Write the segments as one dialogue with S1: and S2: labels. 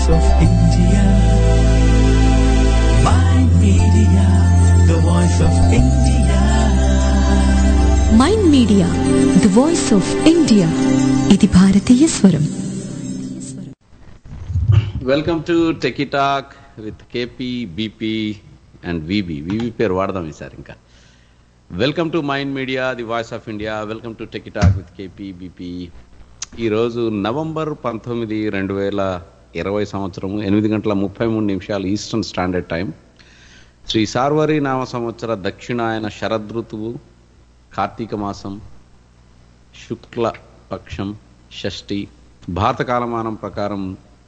S1: of India. My media, the voice of India.
S2: Mind media the voice of India ఇది భారతీయ స్వరం
S3: welcome to techie talk with KP B P and V B V B పేరు వాడదాం ఈసారి ఇంకా welcome to mind media the voice of India welcome to techie talk with KP B P ఈరోజు November పంతొమ్మిది రెండు వేల ఇరవై సంవత్సరం ఎనిమిది గంటల ముప్పై మూడు నిమిషాలు eastern standard time Shri Sarvari నామ సంవత్సర దక్షిణాయన శరదృతువు కార్తీక మాసం శుక్ల పక్షం షష్ఠి భారత కాలమానం ప్రకారం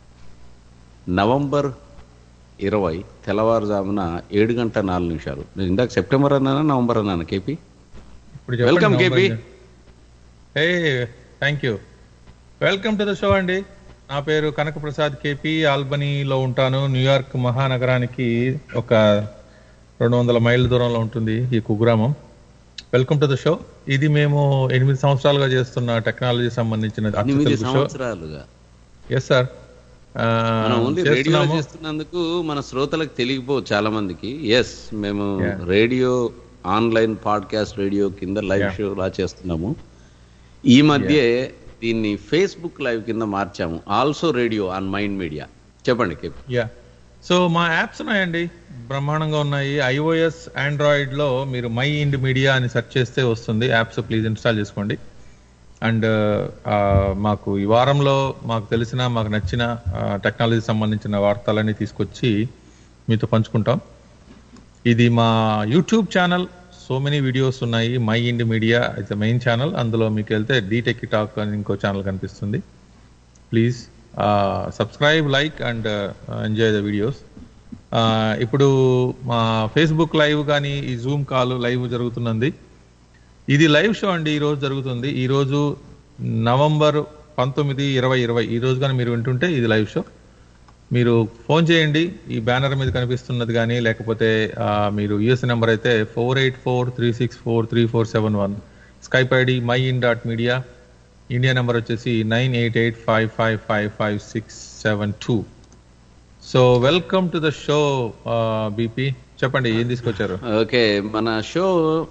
S3: నవంబర్ ఇరవై తెల్లవారుజామున ఏడు గంట నాలుగు నిమిషాలు నేను ఇందాక సెప్టెంబర్ అన్నానా నవంబర్ అన్నాను కేపీ
S4: ఇప్పుడు చెప్పండి
S3: Welcome,
S4: నవంబర్
S3: KP.
S4: ఇది. Hey thank you welcome to the show అండి నా పేరు కనక ప్రసాద్ కేపీ ఆల్బనీలో ఉంటాను న్యూయార్క్ మహానగరానికి ఒక రెండు వందల మైళ్ళ దూరంలో ఉంటుంది ఈ కుగ్రామం వెల్కమ్ టు ద షో ఇది మేము ఎనిమిది సంవత్సరాలుగా చేస్తున్న టెక్నాలజీ సంబంధించిన అతి
S3: ఎనిమిది
S4: తెలుగు షో
S3: సంవత్సరాలుగా
S4: ఎస్ సార్
S3: మనం ఓన్లీ రేడియో చేస్తున్నందుకు మన శ్రోతలకు తెలియకపో చాలా మందికి ఎస్ మేము
S4: Yeah.
S3: Radio online podcast radio కింద లైవ్
S4: Yeah.
S3: షో లా చేస్తున్నాము ఈ మధ్య దీన్ని ఫేస్బుక్ లైవ్ కింద మార్చాము also radio on mind media చెప్పండి కేపీ
S4: యా సో మా యాప్స్ ఉన్నాయండి బ్రహ్మాండంగా ఉన్నాయి ఐఓఎస్ ఆండ్రాయిడ్ లో మీరు మై ఇండ్ మీడియా అని సెర్చ్ చేస్తే వస్తుంది యాప్స్ ప్లీజ్ ఇన్స్టాల్ చేసుకోండి అండ్ మాకు ఈ వారంలో మాకు తెలిసిన మాకు నచ్చిన టెక్నాలజీ సంబంధించిన వార్తలన్నీ తీసుకొచ్చి మీతో పంచుకుంటాం ఇది మా YouTube channel so many videos ఉన్నాయి mind media it's main channel అందులో మీకు వెళ్తే డీటెక్ టాక్ అని ఇంకో ఛానల్ కనిపిస్తుంది please subscribe like and enjoy the videos ఇప్పుడు మా ఫేస్బుక్ లైవ్ కానీ ఈ జూమ్ కాల్ లైవ్ జరుగుతున్నది ఇది లైవ్ షో అండి ఈ రోజు జరుగుతుంది ఈ రోజు నవంబర్ పంతొమ్మిది ఇరవై ఇరవై ఈ రోజు కానీ మీరు వింటుంటే ఇది లైవ్ షో మీరు ఫోన్ చేయండి ఈ బ్యానర్ మీద కనిపిస్తున్నది కానీ లేకపోతే ఆ, మీరు యుఎస్ నెంబర్ అయితే four eight four three six four three four seven one Skype I D mind dot media India number వచ్చేసి nine eight eight five five five five six seven two so welcome to the show B P చెప్పండి ఏం తీసుకొచ్చారు
S3: okay మన show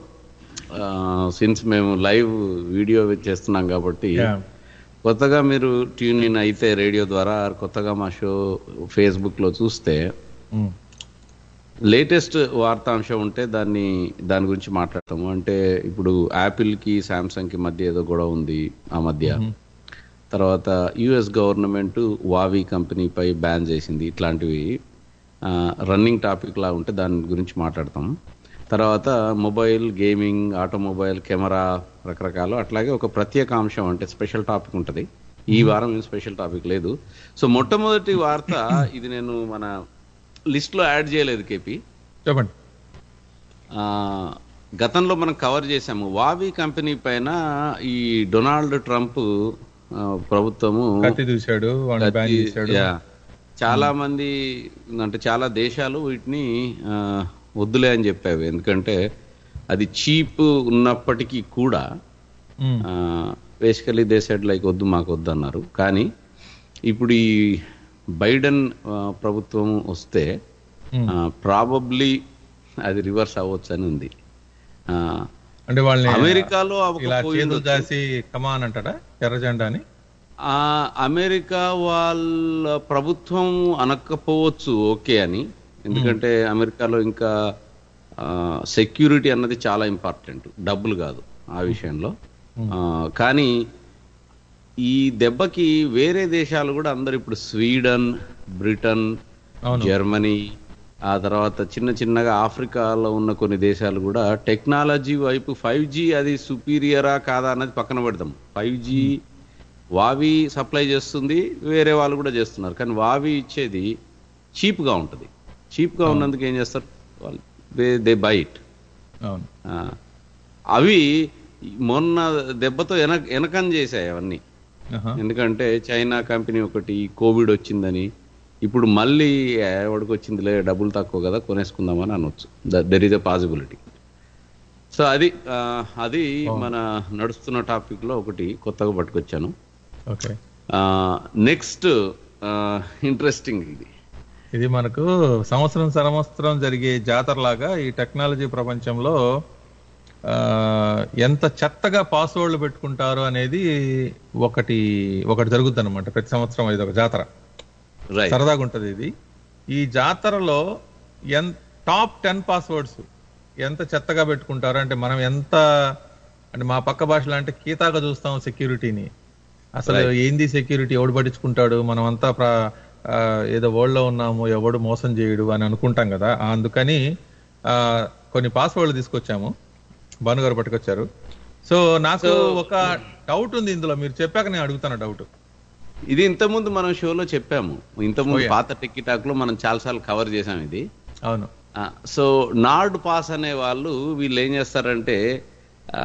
S3: since మేము live video చేస్తున్నాం కాబట్టి
S4: Yeah.
S3: కొత్తగా మీరు ట్యూన్ ఇన్ అయితే రేడియో ద్వారా కొత్తగా మా షో ఫేస్బుక్ లో చూస్తే
S4: Mm.
S3: లేటెస్ట్ వార్తాంశం ఉంటే దాన్ని దాని గురించి మాట్లాడతాము అంటే ఇప్పుడు యాపిల్ కి సామ్సంగ్ కి మధ్య ఏదో గొడవ ఉంది ఆ మధ్య తర్వాత యుఎస్ గవర్నమెంట్ వావి కంపెనీపై బ్యాన్ చేసింది ఇట్లాంటివి రన్నింగ్ టాపిక్ లా ఉంటే దాని గురించి మాట్లాడతాం తర్వాత మొబైల్ గేమింగ్ ఆటోమొబైల్ కెమెరా రకరకాలు అట్లాగే ఒక ప్రత్యేక అంశం అంటే స్పెషల్ టాపిక్ ఉంటుంది ఈ వారం ఏం స్పెషల్ టాపిక్ లేదు సో మొట్టమొదటి వార్త ఇది నేను మన లిస్ట్ లో యాడ్ చేయలేదు కేపీ
S4: చెప్పండి
S3: ఆ, గతంలో మనం కవర్ చేశాము వావి కంపెనీ పైన ఈ డొనాల్డ్ ట్రంప్ ఆ, ప్రభుత్వము
S4: కత్తి చూశాడు వాడిని బ్యాన్
S3: కత్తి-
S4: చేశాడు
S3: యా. చాలా మంది అంటే చాలా దేశాలు వీటిని ఆ, వద్దులే అని చెప్పావి ఎందుకంటే అది చీప్ ఉన్నప్పటికీ కూడా
S4: Mm.
S3: Basically they said like వద్దు మాకు వద్దు అన్నారు కానీ ఇప్పుడు ఈ బైడెన్ ఆ, ప్రభుత్వం వస్తే
S4: Mm.
S3: ప్రాబబ్లీ అది రివర్స్ అవ్వచ్చు అని ఉంది ఆ,
S4: అంటే వాళ్ళని
S3: అమెరికాలో
S4: ఇలా
S3: అవ్వకపోయి
S4: చేతులు
S3: ఉండొచ్చు.
S4: దాసి కమాన్ అంటాడా ఎర్ర జెండా అని
S3: ఆ అమెరికా వాళ్ళ ప్రభుత్వం అనకపోవచ్చు ఓకే అని ఎందుకంటే అమెరికాలో ఇంకా సెక్యూరిటీ అన్నది చాలా ఇంపార్టెంట్ డబ్బులు కాదు ఆ విషయంలో ఆ, కానీ ఈ దెబ్బకి వేరే దేశాలు కూడా అందరు ఇప్పుడు స్వీడన్ బ్రిటన్
S4: అవును.
S3: జర్మనీ ఆ తర్వాత చిన్న చిన్నగా ఆఫ్రికాలో ఉన్న కొన్ని దేశాలు కూడా టెక్నాలజీ వైపు ఫైవ్ జీ అది సుపీరియరా కాదా అన్నది పక్కన పెడదాం ఫైవ్ జీ వావి సప్లై చేస్తుంది వేరే వాళ్ళు కూడా చేస్తున్నారు కానీ వావి ఇచ్చేది చీప్గా ఉంటుంది చీప్గా ఉన్నందుకు ఏం చేస్తారు వాళ్ళు దే దే బైట్
S4: అవును
S3: అవి మొన్న దెబ్బతో వెనక వెనకం చేశాయి అవన్నీ
S4: ఆహా.
S3: ఎందుకంటే చైనా కంపెనీ ఒకటి కోవిడ్ వచ్చిందని ఇప్పుడు మళ్ళీ ఎవడికి వచ్చిందిలే డబ్బులు తక్కువ కదా కొనేసుకుందామని అనొచ్చు there is a possibility so అది ఆ, అది మన నడుస్తున్న టాపిక్ లో ఒకటి కొత్తగా పట్టుకొచ్చాను
S4: ఓకే
S3: నెక్స్ట్ ఇంట్రెస్టింగ్ ఇది
S4: ఇది మనకు సంవత్సరం సంవత్సరం జరిగే జాతరలాగా ఈ టెక్నాలజీ ప్రపంచంలో ఆ, ఎంత చెత్తగా పాస్వర్డ్లు పెట్టుకుంటారు అనేది ఒకటి ఒకటి జరుగుతుంది అనమాట ప్రతి సంవత్సరం ఇది ఒక జాతర
S3: రైట్
S4: సరదాగా ఉంటది ఇది ఈ జాతరలో ఎన్ టాప్ టెన్ పాస్వర్డ్స్ ఎంత చెత్తగా పెట్టుకుంటారు అంటే మనం ఎంత అంటే మా పక్క భాషలో అంటే కీతాగా చూస్తాం సెక్యూరిటీని అసలు ఏంది సెక్యూరిటీ ఎవడు పట్టించుకుంటాడు మనం అంతా ప్ర- ఆ, ఏదో వరల్డ్ లో ఉన్నాము ఎవడు మోసం చేయడు అని అనుకుంటాం కదా అందుకని ఆ, కొన్ని పాస్వర్డ్లు తీసుకొచ్చాము భానుగారు పట్టుకొచ్చారు సో నాకు ఒక డౌట్ ఉంది ఇందులో మీరు చెప్పాక నేను అడుగుతాను డౌట్
S3: ఇది ఇంతకుముందు మనం షోలో చెప్పాము ఇంతకుముందు
S4: Oh, yeah.
S3: పాత టిక్కిటాక్ లో మనం చాలాసార్లు కవర్ చేసాం ఇది
S4: అవును
S3: ఆ, సో నార్డ్ పాస్ అనే వాళ్ళు వీళ్ళు ఏం చేస్తారంటే ఆ,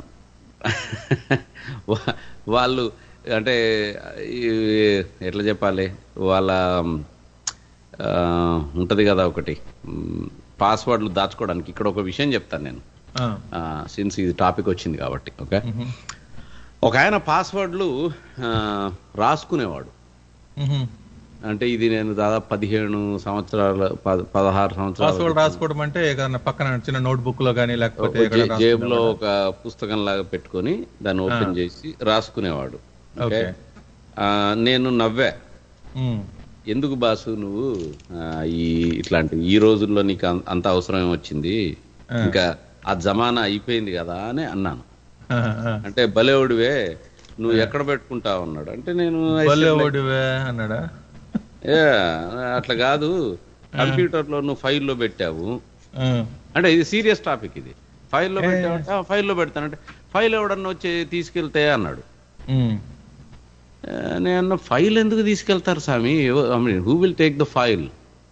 S3: వా- వాళ్ళు అంటే ఈ, ఎట్లా చెప్పాలి వాళ్ళ ఆ, ఉంటది కదా ఒకటి పాస్వర్డ్లు దాచుకోవడానికి ఇక్కడ ఒక విషయం చెప్తాను నేను
S4: ఆ,
S3: సిన్స్ ఇది టాపిక్ వచ్చింది కాబట్టి ఓకే
S4: మ్హూ.
S3: ఒక ఆయన పాస్వర్డ్లు ఆ, రాసుకునేవాడు
S4: మ్హూ.
S3: అంటే ఇది నేను దాదాపు పదిహేను సంవత్సరాల పద- పదహారు సంవత్సరాలు
S4: పాస్వర్డ్ రాసుకోవడం అంటే ఏదైనా పక్కన చిన్న నోట్బుక్ లో కానీ లేకపోతే
S3: జే-
S4: ఎక్కడ రాసుకునే
S3: జేబులో
S4: వాళ్ళ?
S3: ఒక పుస్తకం లాగా పెట్టుకొని దాన్ని ఓపెన్ చేసి రాసుకునేవాడు ఓకే
S4: ఓకే.
S3: ఆ, నేను నవ్వా
S4: మ్మ్.
S3: ఎందుకు బాసు నువ్వు ఆ, ఈ ఇట్లాంటి ఈ రోజుల్లో నీకు అం- అంత అవసరం ఏమొచ్చింది
S4: ఆ.
S3: ఇంకా ఆ జమానా అయిపోయింది కదా అని అన్నాను
S4: ఆ, ఆ.
S3: అంటే భలేవుడివే నువ్వు ఎక్కడ పెట్టుకుంటావు అన్నాడు అంటే నేను I said
S4: భలే
S3: like,
S4: ఓడివే అన్నాడా
S3: "Yeah, అట్లా కాదు కంప్యూటర్ లో నువ్వు ఫైల్లో పెట్టావు
S4: ఆ,
S3: అంటే ఇది సీరియస్ టాపిక్ ఇది ఫైల్లో పెట్టావంటే "ఆ, ఫైల్లో పెడతానంటే ఫైల్ ఎవడన్నా వచ్చి తీసుకెళ్తే అన్నాడు
S4: మ్మ్.
S3: ఆ, నేను అన్న ఫైల్ ఎందుకు తీసుకెళ్తారు స్వామి who will take the file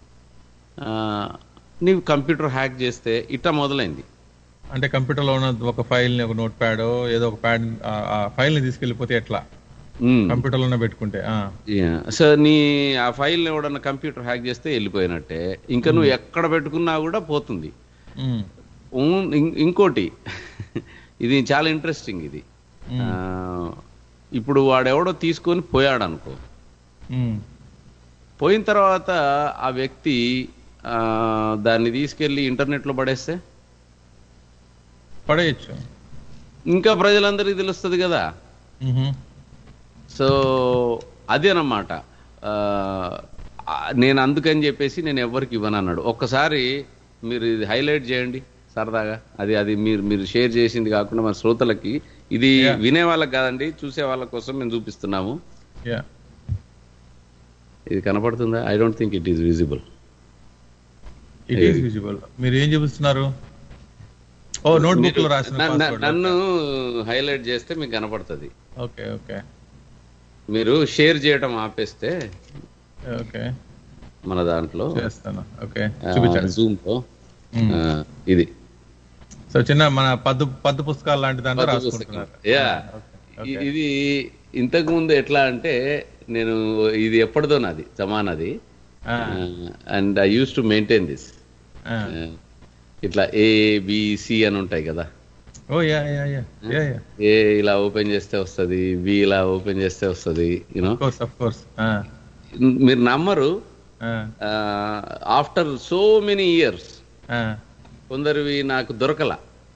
S3: నీవు కంప్యూటర్ హ్యాక్ చేస్తే ఇట్లా మొదలైంది
S4: అంటే కంప్యూటర్ లో ఉన్న ఒక ఫైల్ ని ఒక నోట్ ప్యాడ్ ఏదో ఒక ప్యాడ్ ఆ ఫైల్ ని తీసుకెళ్లిపోతే ఎట్లా కంప్యూటర్ లోనే పెట్టుకుంటే ఆ,
S3: సో నీ ఆ ఫైల్ ఎవడన్నా కంప్యూటర్ హ్యాక్ చేస్తే వెళ్ళిపోయినట్టే ఇంకా నువ్వు ఎక్కడ పెట్టుకున్నా కూడా పోతుంది
S4: మ్మ్.
S3: ఉన్- ఇం- ఇంకోటి ఇది చాలా ఇంట్రెస్టింగ్ ఇది ఆ, ఇప్పుడు వాడెవడో తీసుకొని పోయాడు అనుకో
S4: మ్మ్.
S3: పోయిన తర్వాత ఆ వ్యక్తి ఆ, దాన్ని తీసుకెళ్లి ఇంటర్నెట్లో పడేస్తే
S4: పడేయచ్చు
S3: ఇంకా ప్రజలందరికీ తెలుస్తుంది కదా
S4: మ్హూ.
S3: సో అదేనమాట ఆ, ఆ, నేను అందుకని చెప్పేసి నేను ఎవరికి ఇవ్వను అన్నాడు ఒక్కసారి మీరు ఇది హైలైట్ చేయండి సరదాగా అది అది మీరు మీరు షేర్ చేసింది కాకుండా మన శ్రోతలకి ఇది
S4: Yeah.
S3: వినే వాళ్ళకి కాదండి చూసే వాళ్ళ కోసం మేము చూపిస్తున్నాము
S4: యా
S3: ఇది కనపడుతుందా I don't think it is visible
S4: it is visible మీరు ఏం చూపిస్తున్నారు ఓ నోట్ బుక్ లో రాసిన password.
S3: నన్ను హైలైట్ చేస్తే మీకు కనపడుతుంది
S4: ఓకే ఓకే
S3: మీరు షేర్ చేయడం ఆపేస్తే
S4: ఓకే
S3: మన దాంట్లో
S4: చేస్తాను ఓకే చూపించండి
S3: జూమ్ లో ఆ, ఇది
S4: సో చిన్న మన పద్దు పద్దు పుస్తకాలు లాంటి దాంట్లో
S3: పద్దు పుస్తకం.
S4: రాసుకుంటున్నారు
S3: Yeah.
S4: ఓకే,
S3: ఇ- ఇది ఇంతకు ముందు ఎట్లా అంటే నేను ఇది ఎప్పటిదో నాది జమానాది
S4: ఆ,
S3: and I use to maintain this
S4: ఆ.
S3: ఇట్లా ఏ సి అని ఉంటాయి కదా
S4: oh yeah yeah yeah yeah yeah
S3: A ఇలా ఓపెన్ చేస్తే వస్తుంది బి ఇలా ఓపెన్ చేస్తే వస్తుంది you know
S4: of course of course
S3: మీరు నమ్మరు ఆఫ్టర్ సో మెనీ ఇయర్స్ కొందరివి నాకు దొరకల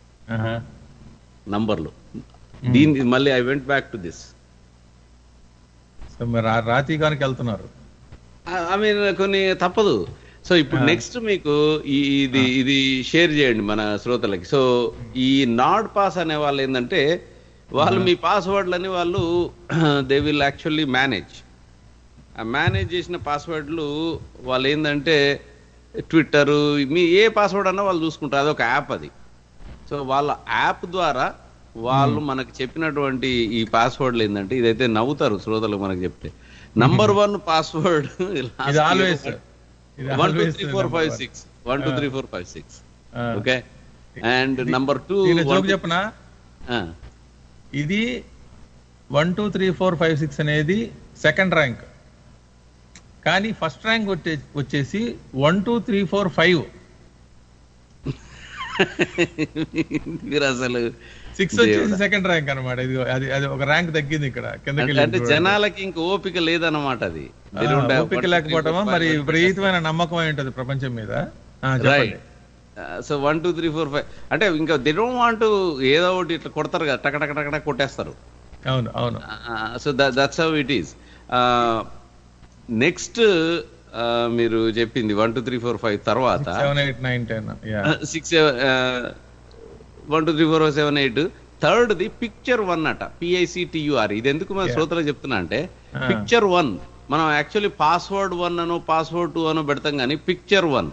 S3: నంబర్లు దీని మళ్ళీ I went back to this
S4: so మీరు రా- రాతీగానికి వెళ్తున్నారు
S3: ఐ మీన్ కొన్ని తప్పదు సో ఇప్పుడు నెక్స్ట్ మీకు ఈ ఇది ఇది షేర్ చేయండి మన శ్రోతలకి సో ఈ నాడ్ పాస్ అనే వాళ్ళు ఏంటంటే వాళ్ళు మీ పాస్వర్డ్లని వాళ్ళు they will actually manage uh manage చేసిన పాస్వర్డ్లు వాళ్ళు ఏంటంటే ట్విట్టర్ మీ ఏ పాస్వర్డ్ అన్నా వాళ్ళు చూసుకుంటారు అదొక యాప్ అది సో వాళ్ళ యాప్ ద్వారా వాళ్ళు మనకు చెప్పినటువంటి ఈ పాస్వర్డ్లు ఏంటంటే ఇదైతే నవ్వుతారు శ్రోతలు మనకు చెప్తే నంబర్ వన్ పాస్వర్డ్
S4: ఇది ఆల్వేస్ ఇది
S3: one two
S4: always
S3: three four
S4: number
S3: five
S4: one.
S3: Six one two three four five six
S4: ఆ.
S3: ఓకే అండ్ నంబర్ టూ
S4: దీని జోక్ చెప్పనా ఇది one two three four five six అనేది సెకండ్ ర్యాంక్ కానీ first rank వచ్చే వచ్చేసి one two three four five
S3: మీరు అసలు
S4: సిక్స్ వచ్చేసి
S3: దేవుడా.
S4: సెకండ్ ర్యాంక్ అనమాట ఇది అది అది ఒక ర్యాంక్ తగ్గింది ఇక్కడ కిందకి
S3: అంటే-
S4: వెళ్ళి
S3: అంటే
S4: చూడండి.
S3: జనాలకి ఇంక ఓపిక లేదన్నమాట అది
S4: ఆ, ఓపిక లేకపోవటమా మరి విపరీతమైన నమ్మకం అయి ఉంటది ప్రపంచం మీద ఆ, చెప్పండి
S3: right so one two three four five అంటే ఇంకా దే డోంట్ వాంట్ ఏదో ఒకటి ఇట్లా కొడతారు కదా టక టక టక టక కొట్టేస్తారు
S4: అవును అవును
S3: so that's how it is next మీరు చెప్పింది one two three four five తర్వాత
S4: seven eight nine ten yeah
S3: six one two three four seven eight third the picture one అట పిఐసిటియుఆర్ ఇది ఎందుకు మన
S4: Yeah.
S3: శ్రోతలు చెప్తున్నా అంటే
S4: Ah.
S3: పిక్చర్ వన్ మనం యాక్చువల్లీ పాస్వర్డ్ వన్ అనో పాస్వర్డ్ టూ అనో పెడతాం కానీ పిక్చర్ వన్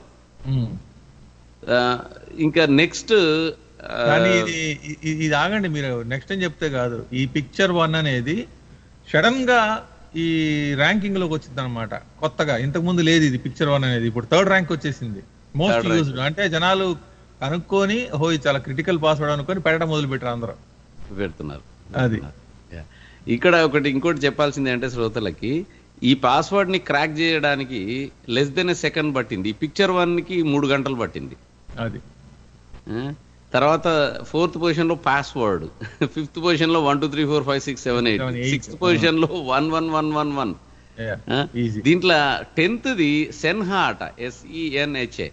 S3: ఇంకా నెక్స్ట్
S4: కానీ ఇది ఇ- ఇ- ఇది ఆగండి మీరు నెక్స్ట్ అని చెప్తే కాదు ఈ పిక్చర్ వన్ అనేది సడన్ గా ఈ ర్యాంకింగ్ లోకి వచ్చింది అనమాట కొత్తగా ఇంతకు ముందు లేదు ఇది పిక్చర్ వన్ అనేది ఇప్పుడు థర్డ్ ర్యాంక్ వచ్చేసింది మోస్ట్
S3: Third rank.
S4: యూజ్డ్ అంటే జనాలు కనుక్కొని ఓ ఇది చాలా క్రిటికల్ పాస్వర్డ్ అనుకొని పెట్టడం మొదలు పెట్టారు అందరూ
S3: పెడుతున్నారు
S4: అది
S3: Yeah. ఇక్కడ ఒకటి ఇంకోటి చెప్పాల్సింది అంటే శ్రోతలకి ఈ పాస్వర్డ్ ని క్రాక్ చేయడానికి లెస్ దెన్ ఎ సెకండ్ పట్టింది ఈ పిక్చర్ వన్ కి మూడు గంటలు పట్టింది
S4: అది
S3: ఆ? తర్వాత ఫోర్త్ పొజిషన్ లో పాస్వర్డ్ ఫిఫ్త్ పొజిషన్ లో one two three four five six seven eight
S4: Seven, eight.
S3: Sixth position లో one one one one one
S4: easy
S3: దీంట్లో టెన్త్ ది సెన్హా అట S E N H A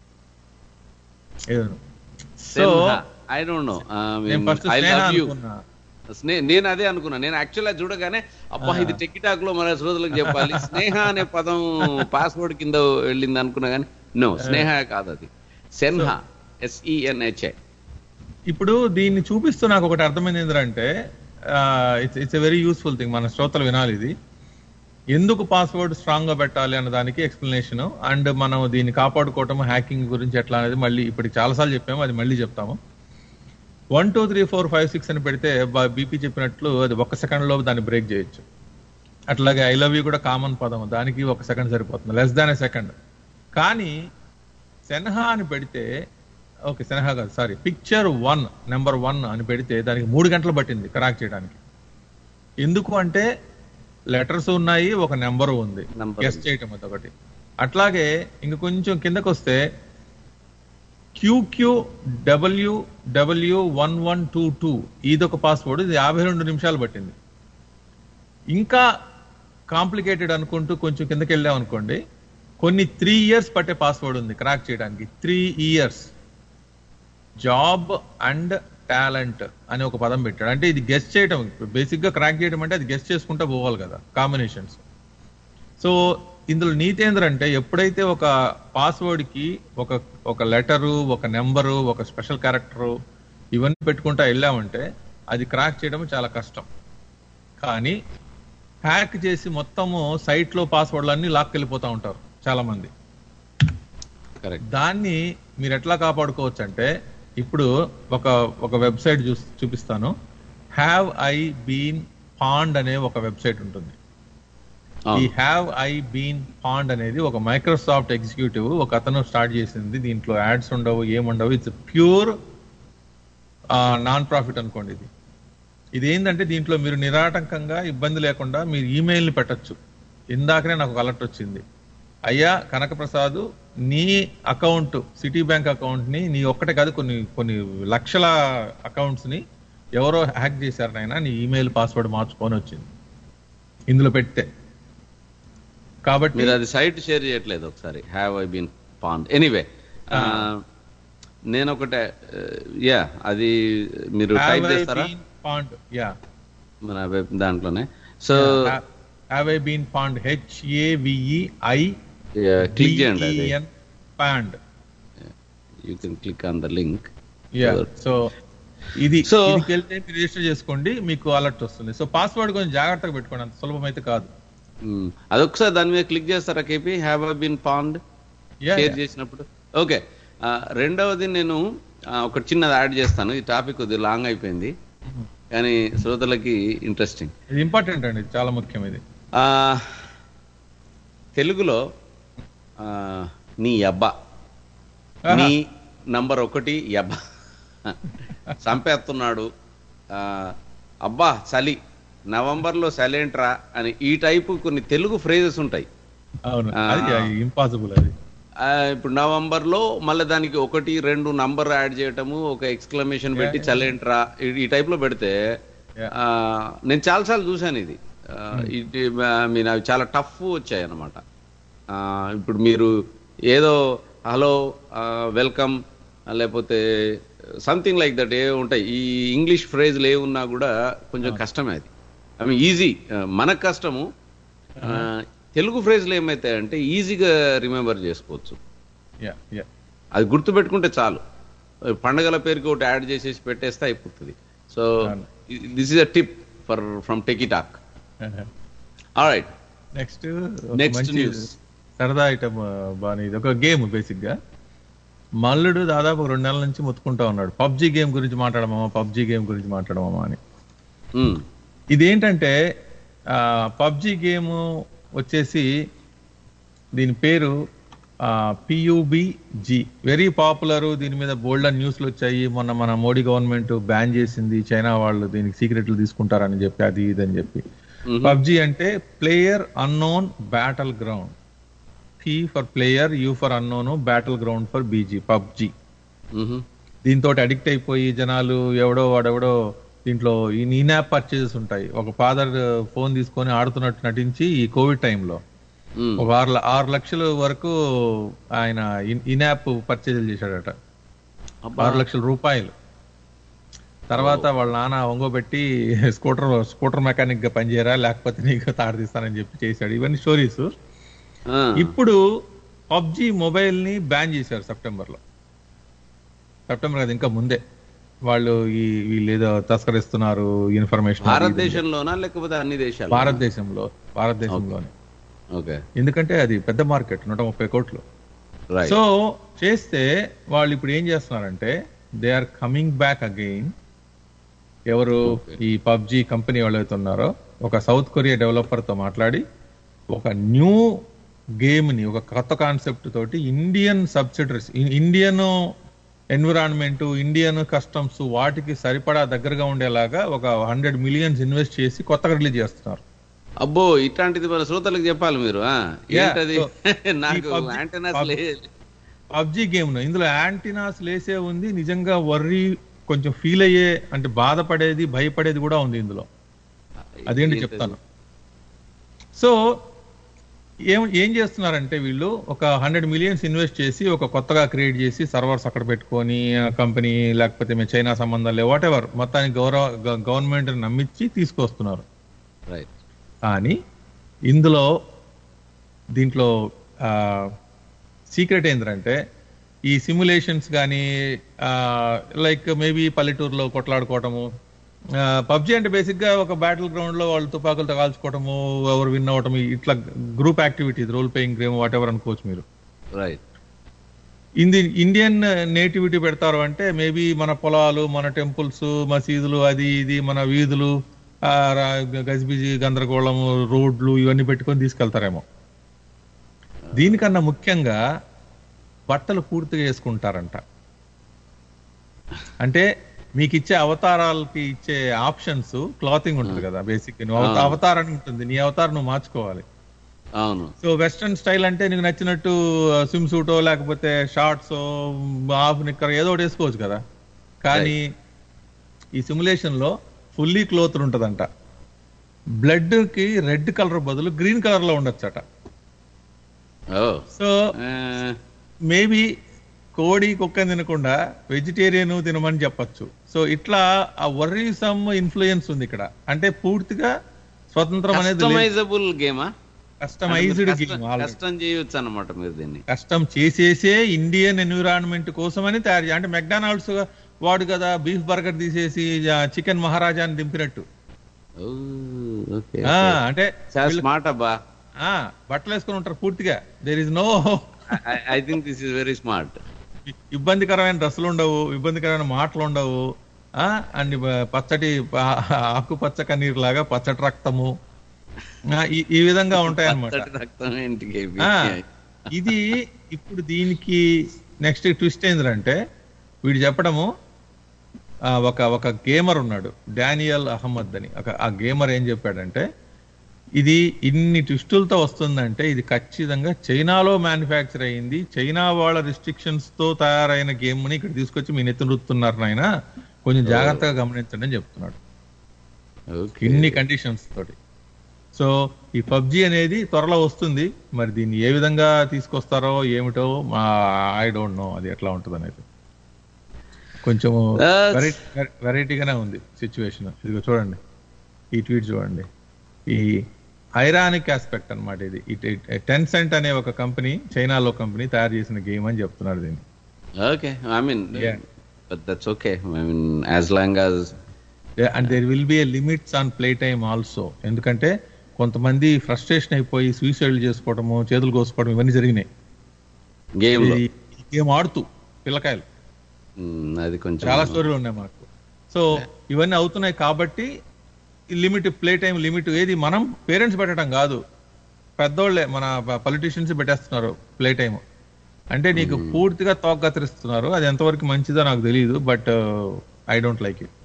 S4: so
S3: I don't know
S4: నేను first
S3: I
S4: Sneha
S3: love you
S4: అనుకున్నా
S3: స్నే- నేను అదే అనుకున్నా నేను యాక్చువల్గా చూడగానే అబ్బా ఇది టిక్టాక్ లో మన శ్రోతలకు చెప్పాలి స్నేహ అనే పదం పాస్వర్డ్ కింద వెళ్ళింది అనుకున్నా కానీ నో స్నేహ కాదు అది సెన్హా ఎస్ఈఎన్హెచ్ఏ
S4: ఇప్పుడు దీన్ని చూపిస్తూ నాకు ఒకటి అర్థమైంది ఏంటంటే it's it's a very useful thing మన శ్రోతలు వినాలి ఇది ఎందుకు పాస్వర్డ్ స్ట్రాంగ్ గా పెట్టాలి అన్న దానికి ఎక్స్ప్లెనేషన్ అండ్ మనం దీన్ని కాపాడుకోవటం హ్యాకింగ్ గురించి ఎట్లా అనేది మళ్ళీ ఇప్పుడు చాలాసార్లు చెప్పాము అది మళ్ళీ చెప్తాము one two three four five six అని పెడితే బీపీ చెప్పినట్లు అది ఒక్క సెకండ్ లో దాన్ని బ్రేక్ చేయొచ్చు అట్లాగే ఐ లవ్ యూ కూడా కామన్ పదం దానికి ఒక సెకండ్ సరిపోతుంది లెస్ దాన్ ఎ సెకండ్ కానీ సెన్హా అని పెడితే ఓకే సెన్హా కాదు sorry picture one number one అని పెడితే దానికి మూడు గంటలు పట్టింది క్రాక్ చేయడానికి ఎందుకు అంటే లెటర్స్ ఉన్నాయి ఒక నెంబర్ ఉంది
S3: Number
S4: గెస్ట్
S3: ఉంది.
S4: చేయటం అది ఒకటి అట్లాగే ఇంక కొంచెం కిందకు వస్తే Q Q W W one one two two ఇదొక పాస్వర్డ్ ఇది యాభై రెండు నిమిషాలు పట్టింది ఇంకా కాంప్లికేటెడ్ అనుకుంటూ కొంచెం కిందకి వెళ్ళాం అనుకోండి కొన్ని త్రీ ఇయర్స్ పట్టే పాస్వర్డ్ ఉంది క్రాక్ చేయడానికి three years job and talent అని ఒక పదం పెట్టాడు అంటే ఇది గెస్ట్ చేయటం బేసిక్ గా క్రాక్ చేయడం అంటే అది గెస్ట్ చేసుకుంటా పోవాలి కదా కాంబినేషన్స్ సో ఇందులో నీతి ఏంటంటే ఎప్పుడైతే ఒక పాస్వర్డ్ కి ఒక ఒక లెటరు ఒక నెంబరు ఒక స్పెషల్ క్యారెక్టరు ఇవన్నీ పెట్టుకుంటా వెళ్ళామంటే అది క్రాక్ చేయడం చాలా కష్టం కానీ హ్యాక్ చేసి మొత్తము సైట్ లో పాస్వర్డ్లన్నీ లాక్కెళ్ళిపోతా ఉంటారు చాలా మంది
S3: కరెక్ట్
S4: దాన్ని మీరు ఎట్లా కాపాడుకోవచ్చు అంటే ఇప్పుడు ఒక ఒక వెబ్సైట్ చూ చూపిస్తాను హ్యావ్ ఐ బీన్ పాండ్ అనే ఒక వెబ్సైట్ ఉంటుంది ఈ హ్యావ్ ఐ బీన్ పాండ్ అనేది ఒక మైక్రోసాఫ్ట్ ఎగ్జిక్యూటివ్ ఒక అతను స్టార్ట్ చేసింది దీంట్లో యాడ్స్ ఉండవు ఏముండవు ఇట్స్ ప్యూర్ నాన్ ప్రాఫిట్ అనుకోండి ఇది ఇది ఏంటంటే దీంట్లో మీరు నిరాటంకంగా ఇబ్బంది లేకుండా మీరు ఈమెయిల్ని పెట్టొచ్చు ఇందాకనే నాకు ఒక అలర్ట్ వచ్చింది అయ్యా కనకప్రసాద్ నీ అకౌంట్ సిటీ బ్యాంక్ అకౌంట్ ని నీ ఒక్కటే కాదు కొన్ని కొన్ని లక్షల అకౌంట్స్ ని ఎవరో హ్యాక్ చేశారు నాయన నీ ఈమెయిల్ పాస్వర్డ్ మార్చుకొని వచ్చింది ఇందులో పెడితే కాబట్టి
S3: మీరు అది సైట్ షేర్ చేయట్లేదు ఒకసారి have I been pwned anyway నేను ఒకటే యా అది మీరు టైప్ చేస్తారా
S4: పాండ్ యా
S3: మన వెబ్ దాంట్లోనే so
S4: have I been pwned H A V E I
S3: click చేయండి అది
S4: pwned
S3: you can click on the link
S4: yeah so ఇది
S3: So-
S4: ఇదికి వెళ్తే మీరు రిజిస్టర్ చేసుకోండి మీకు అలర్ట్ వస్తుంది సో పాస్వర్డ్ కొంచెం జాగ్రత్తగా పెట్టుకోండి అంత సులభం అయితే కాదు
S3: అదొకసారి దాని మీద క్లిక్ చేస్తారా KP have I been pwned
S4: Yeah,
S3: share
S4: yeah.
S3: చేసినప్పుడు ఓకే రెండవది నేను ఆ, ఒక చిన్నది యాడ్ చేస్తాను ఈ టాపిక్ కొద్దిగా లాంగ్ అయిపోయింది కానీ శ్రోతలకి ఇంట్రెస్టింగ్
S4: ఇది ఇంపార్టెంట్ అండి ఇది చాలా ముఖ్యం ఇది
S3: ఆ, తెలుగులో ఆ, నీ అబ్బా నీ నంబర్ ఒకటి అబ్బా చంపేస్తున్నాడు ఆ, అబ్బా చలి నవంబర్లో సైలెంట్రా అని ఈ టైపు కొన్ని తెలుగు ఫ్రేజెస్ ఉంటాయి
S4: అవును
S3: ఆ.
S4: అది ఇంపాసిబుల్ అది
S3: ఆ, ఇప్పుడు నవంబర్ లో మళ్ళీ దానికి ఒకటి రెండు నంబర్ యాడ్ చేయటము ఒక ఎక్స్క్లమేషన్ పెట్టి చలేంట్రా ఈ- ఈ టైప్ లో పెడితే
S4: Yeah.
S3: ఆ, నేను చాలాసార్లు చూశాను ఇది ఆ, ఇది మీన్ అవి చాలా టఫ్ వచ్చాయి అనమాట ఇప్పుడు మీరు ఏదో హలో వెల్కమ్ లేకపోతే సంథింగ్ లైక్ దట్ ఏ ఉంటాయి ఈ ఇంగ్లీష్ ఫ్రేజ్లు ఏ ఉన్నా కూడా కొంచెం కష్టమే అది ఐ మీన్ ఈజీ మనకు కష్టము ఆ, తెలుగు ఫ్రేజ్లు ఏమైతాయంటే ఈజీగా రిమెంబర్ చేసుకోవచ్చు
S4: యా యా
S3: అది గుర్తు పెట్టుకుంటే చాలు పండగల పేరుకి ఒకటి యాడ్ చేసేసి పెట్టేస్తే అయిపోతుంది సో
S4: అవును.
S3: This is a tip for from techie talk right
S4: next
S3: Next news.
S4: సరదా ఐటమ్ బాగా ఇది ఒక గేమ్ బేసిక్ గా మల్లుడు దాదాపు ఒక రెండు నెలల నుంచి మొత్తుకుంటా ఉన్నాడు పబ్జి గేమ్ గురించి మాట్లాడమా పబ్జి గేమ్ గురించి మాట్లాడమా అని ఇదేంటంటే పబ్జి గేమ్ వచ్చేసి దీని పేరు పియుబిజి వెరీ పాపులర్ దీని మీద బోల్డ్ న్యూస్లు వచ్చాయి మొన్న మన మోడీ గవర్నమెంట్ బ్యాన్ చేసింది చైనా వాళ్ళు దీనికి సీక్రెట్లు తీసుకుంటారని చెప్పి అది ఇది అని చెప్పి పబ్జి అంటే player unknown battle ground P for player U for unknown battle ground for BG PUBG దీంతో అడిక్ట్ అయిపోయి జనాలు ఎవడో వాడెవడో దీంట్లో ఇన్ యాప్ పర్చేజెస్ ఉంటాయి ఒక ఫాదర్ ఫోన్ తీసుకొని ఆడుతున్నట్టు నటించి ఈ కోవిడ్ టైంలో ఒక ఆరు ల- ఆరు లక్షల వరకు ఆయన ఇన్ యాప్ పర్చేజీలు చేశాడట ఆరు లక్షల రూపాయలు తర్వాత వాళ్ళ నాన్న ఒంగోబెట్టి స్కూటర్ స్కూటర్ మెకానిక్ గా పనిచేయరా లేకపోతే నీకు తాడు తీస్తానని చెప్పి చేశాడు ఇవన్నీ స్టోరీస్ ఇప్పుడు పబ్జి మొబైల్ ని బ్యాన్ చేశారు సెప్టెంబర్ లో సెప్టెంబర్ అది ఇంకా ముందే వాళ్ళు ఈ వీళ్ళు ఏదో తస్కరిస్తున్నారు ఇన్ఫర్మేషన్
S3: భారతదేశంలోనా లేకపోతే అన్ని దేశాలు
S4: భారతదేశంలో భారతదేశంలోనే
S3: ఓకే
S4: ఎందుకంటే అది పెద్ద మార్కెట్ నూట ముప్పై కోట్లు
S3: రైట్
S4: సో చేస్తే వాళ్ళు ఇప్పుడు ఏం చేస్తున్నారంటే they are coming back again ఎవరు ఈ పబ్జి కంపెనీ ఎవరైతే ఉన్నారో ఒక సౌత్ కొరియా డెవలపర్ తో మాట్లాడి ఒక న్యూ గేమ్ ని ఒక కొత్త కాన్సెప్ట్ తోటి Indian subsidiaries Indian environment Indian customs వాటికి సరిపడా దగ్గరగా ఉండేలాగా ఒక హండ్రెడ్ మిలియన్స్ ఇన్వెస్ట్ చేసి కొత్తగా రిలీజ్ చేస్తున్నారు
S3: అబ్బో ఇట్లాంటిది మన శ్రోతలకు చెప్పాలి మీరు ఆ?
S4: Yeah,
S3: ఏంటది
S4: so,
S3: నాకు
S4: ఈ PUBG
S3: యాంటెనాస్
S4: PUBG
S3: లేదు
S4: పబ్జి గేమ్ లో ఇందులో యాంటీనాస్ లేసే ఉంది నిజంగా వర్రీ కొంచెం ఫీల్ అయ్యే అంటే బాధపడేది భయపడేది కూడా ఉంది ఇందులో అదేంటి
S3: ఏంటది?
S4: చెప్తాను సో ఏం ఏం చేస్తున్నారంటే వీళ్ళు ఒక హండ్రెడ్ మిలియన్స్ ఇన్వెస్ట్ చేసి ఒక కొత్తగా క్రియేట్ చేసి సర్వర్స్ అక్కడ పెట్టుకొని కంపెనీ లేకపోతే మీ చైనా సంబంధాలు వాట్ ఎవర్ మొత్తానికి గౌరవ గవర్నమెంట్ నమ్మించి తీసుకొస్తున్నారు
S3: రైట్
S4: కానీ ఇందులో దీంట్లో సీక్రెట్ ఏంటంటే ఈ సిమ్యులేషన్స్ కానీ లైక్ మేబీ పల్లెటూరులో కొట్లాడుకోవటము పబ్జి అంటే బేసిక్ గా ఒక బ్యాటిల్ గ్రౌండ్ లో వాళ్ళు తుపాకులతో కాల్చుకోవటము ఎవరు విన్ అవటం ఇట్లా group activity role playing game whatever అనుకోవచ్చు మీరు
S3: రైట్
S4: ఇంది ఇండియన్ నేటివిటీ పెడతారు అంటే మేబీ మన పొలాలు మన టెంపుల్స్ మసీదులు అది ఇది మన వీధులు ఆ, రా- గజిబిజి గందరగోళము రోడ్లు ఇవన్నీ పెట్టుకొని తీసుకెళ్తారేమో దీనికన్నా ముఖ్యంగా బట్టలు పూర్తిగా వేసుకుంటారంట అంటే మీకు ఇచ్చే అవతారాలకి ఇచ్చే ఆప్షన్స్ క్లాతింగ్ ఉంటుంది కదా బేసిక్ నువ్వు అవత- అవతారాన్ని ఉంటుంది నీ అవతారం నువ్వు మార్చుకోవాలి
S3: అవును
S4: సో వెస్ట్రన్ స్టైల్ అంటే నీకు నచ్చినట్టు స్విమ్ సూటో లేకపోతే షార్ట్స్ హాఫ్ నిక్కర్ ఏదో ఒకటి వేసుకోవచ్చు కదా కానీ ఈ సిమ్యులేషన్ లో ఫుల్లీ క్లోత్ ఉంటదంట బ్లడ్ కి రెడ్ కలర్ బదులు గ్రీన్ కలర్ లో ఉండొచ్చట
S3: ఓ
S4: సో
S3: ఆ,
S4: మేబీ కోడి కుక్క తినకుండా వెజిటేరియన్ తినమని చెప్పొచ్చు సో ఇట్లా ఆ వర్రీసమ్ ఇన్ఫ్లుయెన్స్ ఉంది ఇక్కడ అంటే పూర్తిగా స్వతంత్రం అనేది
S3: కస్టమైజబుల్ గేమా
S4: కస్టమైజ్డ్
S3: కష్టం-
S4: గేమ్
S3: కష్టం చేయొచ్చు అన్నమాట మీరు దీన్ని
S4: కష్టం చేసేసే ఇండియన్ ఎన్విరాన్మెంట్ కోసమని తయారు చే- అంటే మెక్డానల్డ్స్ వాడు కదా బీఫ్ బర్గర్ తీసేసి చికెన్ మహారాజాని దింపినట్టు
S3: ఓ, ఓకే
S4: ఆ, అంటే
S3: చాలా
S4: వీళ్ళు-
S3: స్మార్ట్ అబ్బా
S4: ఆ, బట్టలు వేసుకొని ఉంటారు పూర్తిగా there is no
S3: I think this is very smart
S4: ఇబ్బందికరమైన డ్రెస్సులు ఉండవు ఇబ్బందికరమైన మాటలు ఉండవు ఆ అండ్ పచ్చటి ఆ- ఆకుపచ్చ కన్నీరు లాగా పచ్చటి రక్తము ఆ, ఈ- ఈ విధంగా ఉంటాయి అన్నమాట
S3: రక్తం ఏంటికి
S4: ఆ, ఇది ఇప్పుడు దీనికి నెక్స్ట్ ట్విస్ట్ ఏంటంటే వీడు చెప్పడము ఆ, ఒక ఒక గేమర్ ఉన్నాడు డానియల్ అహ్మద్ అని ఒక ఆ గేమర్ ఏం చెప్పాడంటే ఇది ఇన్ని ట్విస్టులతో వస్తుందంటే ఇది ఖచ్చితంగా చైనాలో మ్యానుఫ్యాక్చర్ అయింది చైనా వాళ్ళ రిస్ట్రిక్షన్స్ తో తయారైన గేమ్ ని ఇక్కడ తీసుకొచ్చి మీ నెత్తిన రుతున్నారు నాయన కొంచెం జాగ్రత్తగా గమనించండి అని చెప్తున్నాడు
S3: ఓకే
S4: ఇన్ని కండిషన్స్ తోటి సో ఈ పబ్జి అనేది త్వరలో వస్తుంది మరి దీన్ని ఏ విధంగా తీసుకొస్తారో ఏమిటో ఐ డోంట్ నో అది ఎట్లా ఉంటుంది అనేది కొంచెం
S3: That's-
S4: వెరైటీగానే ఉంది సిచ్యువేషన్ ఇదిగో చూడండి ఈ ట్వీట్ చూడండి ఈ ఐరానిక్ ఆస్పెక్ట్ అన్నమాట ఇది టెన్ సెంట్ అనే ఒక కంపెనీ చైనాలో కంపెనీ తయారు చేసిన గేమ్ అని చెప్తున్నారు దీన్ని
S3: okay I mean
S4: Yeah.
S3: But that's okay I mean as long as
S4: and there will be a limits on play time also ఎందుకంటే కొంతమంది ఫ్రస్ట్రేషన్ అయిపోయి సూసైడ్ చేసుకోవడము చేతులు కోసుకోవడం ఇవన్నీ జరిగినాయి
S3: గేమ్ లో
S4: ఈ గేమ్ ఆడుతూ పిల్లకాయలు
S3: మ్మ్, అది కొంచెం
S4: చాలా స్టోరీలు ఉన్నాయి మనకు సో ఇవన్నీ అవుతున్నాయి కాబట్టి లిమిట్ ప్లే టైం లిమిట్ ఏది మనం పేరెంట్స్ పెట్టడం కాదు పెద్దోళ్ళే మన పొలిటీషియన్స్ పెట్టేస్తున్నారు ప్లే టైం అంటే నీకు పూర్తిగా తోక కత్తిరిస్తున్నారు అది ఎంతవరకు మంచిదో నాకు తెలియదు but I don't like it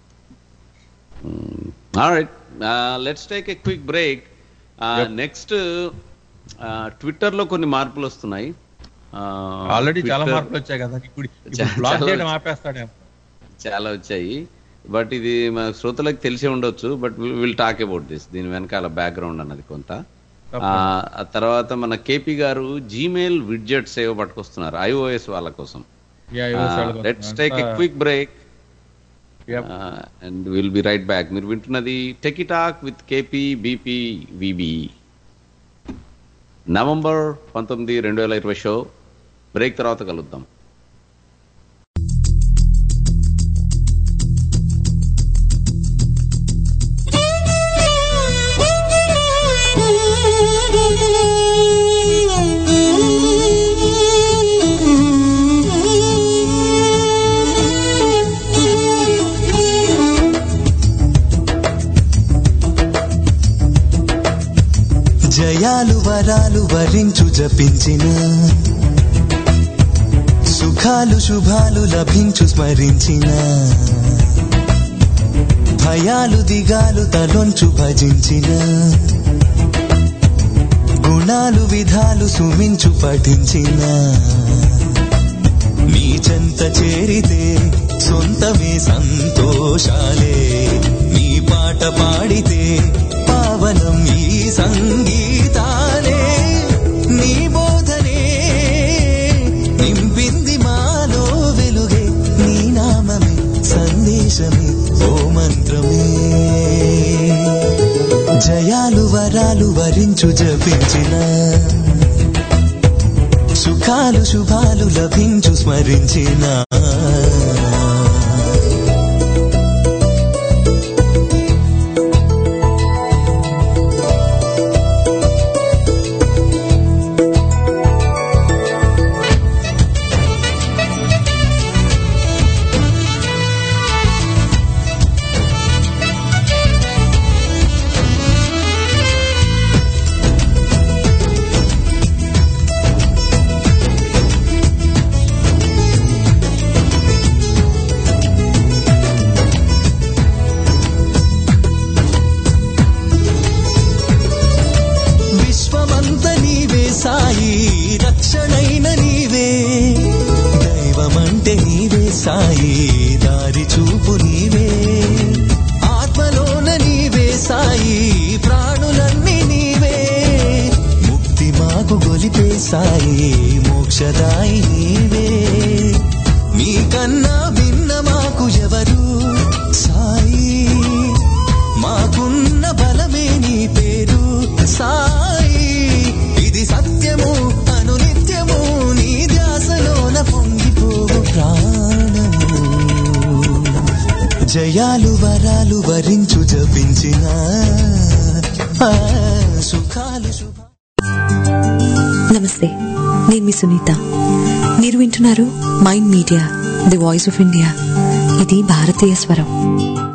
S3: right let's take a quick break next Twitter లో కొన్ని మార్పులు వస్తున్నాయి
S4: ఆల్రెడీ చాలా
S3: Twitter-
S4: మార్పులు వచ్చాయి కదా ఇప్పుడు
S3: చా-
S4: బ్లాక్
S3: చాలా
S4: చేయడం ఆపేస్తాడేమో
S3: చాలా వచ్చాయి బట్ ఇది మన శ్రోతలకు తెలిసే ఉండొచ్చు but will talk about this దీని వెనకాల బ్యాక్గ్రౌండ్ అన్నది కొంత ఆ ఆ తర్వాత మన కేపీ గారు జీమెయిల్ విడ్జెట్ సేవ పట్టుకొస్తున్నారు ఐఓఎస్ వాళ్ళ కోసం
S4: Yeah, iOS వాళ్ళ కోసం.
S3: లెట్స్ టేక్ ఎ
S4: అంతా-
S3: quick break
S4: Yep.
S3: And will be right back మీరు వింటున్నది techie talk with KP BP VB November పంతొమ్మిది రెండు వేల ఇరవై షో బ్రేక్ తర్వాత కలుద్దాం
S1: జయాలు వరాలు వరించు జపించిన సుఖాలు శుభాలు లభించు స్మరించిన భయాలు దిగాలు తలొంచు భజించిన గుణాలు విధాలు సుమించు పఠించిన నీ చెంత చేరితే సొంతమే సంతోషాలే నీ పాట పాడితే పావనం ఈ సంగీతాలే నీ బోధనే నింపింది మాలో వెలుగే నీ నామమే సందేశమే ఓ మంత్రమే జయాలు వరాలు వరించు జపించిన సుఖాలు శుభాలు లభించు స్మరించిన విశ్వమంత నీవే సాయి రక్షణైన నీవే దైవమంటే నీవే సాయి దారి చూపు నీవే ఆత్మలోన నీవే సాయి ప్రాణులన్నీ నీవే ముక్తి మాకు గొలిపే సాయి మోక్షదాయి నీవే నీకన్నా భిన్న మాకు ఎవరు సాయి మాకున్న బలమే నీ పేరు సాయి ఇది సత్యము అనునిత్యము నీ ధ్యాసలోన పొంగిపోవు ప్రాణము జయాలు వరాలు వరించు జపించిన ఆ, సుఖాలు శుభ
S2: నమస్తే నేను మీ సునీత మీరు వింటున్నారు mind media the voice of India ఇది భారతీయ స్వరం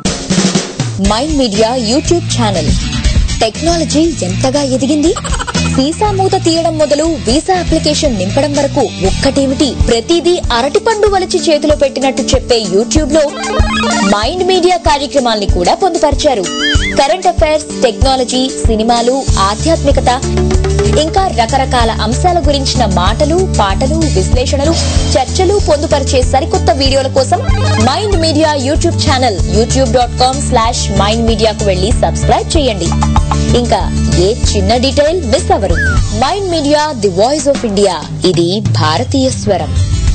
S5: mind media YouTube channel technology ఎంతగా ఎదిగింది సీసా మూత తీయడం మొదలు వీసా అప్లికేషన్ నింపడం వరకు ఒక్కటేమిటి ప్రతిదీ అరటిపండు వలిచి చేతిలో పెట్టినట్టు చెప్పే యూట్యూబ్ లో మైండ్ మీడియా కార్యక్రమాల్ని కూడా పొందుపరిచారు కరెంట్ అఫైర్స్ టెక్నాలజీ సినిమాలు ఆధ్యాత్మికత ఇంకా రకరకాల అంశాల గురించిన మాటలు పాటలు విశ్లేషణలు చర్చలు పొందుపరిచే సరికొత్త వీడియోల కోసం mind media YouTube channel YouTube dot com slash mind మీడియాకు వెళ్లి సబ్స్క్రైబ్ చేయండి ఇంకా ఏ చిన్న డీటెయిల్ మిస్ అవరు mind media the voice of India ఇది భారతీయ స్వరం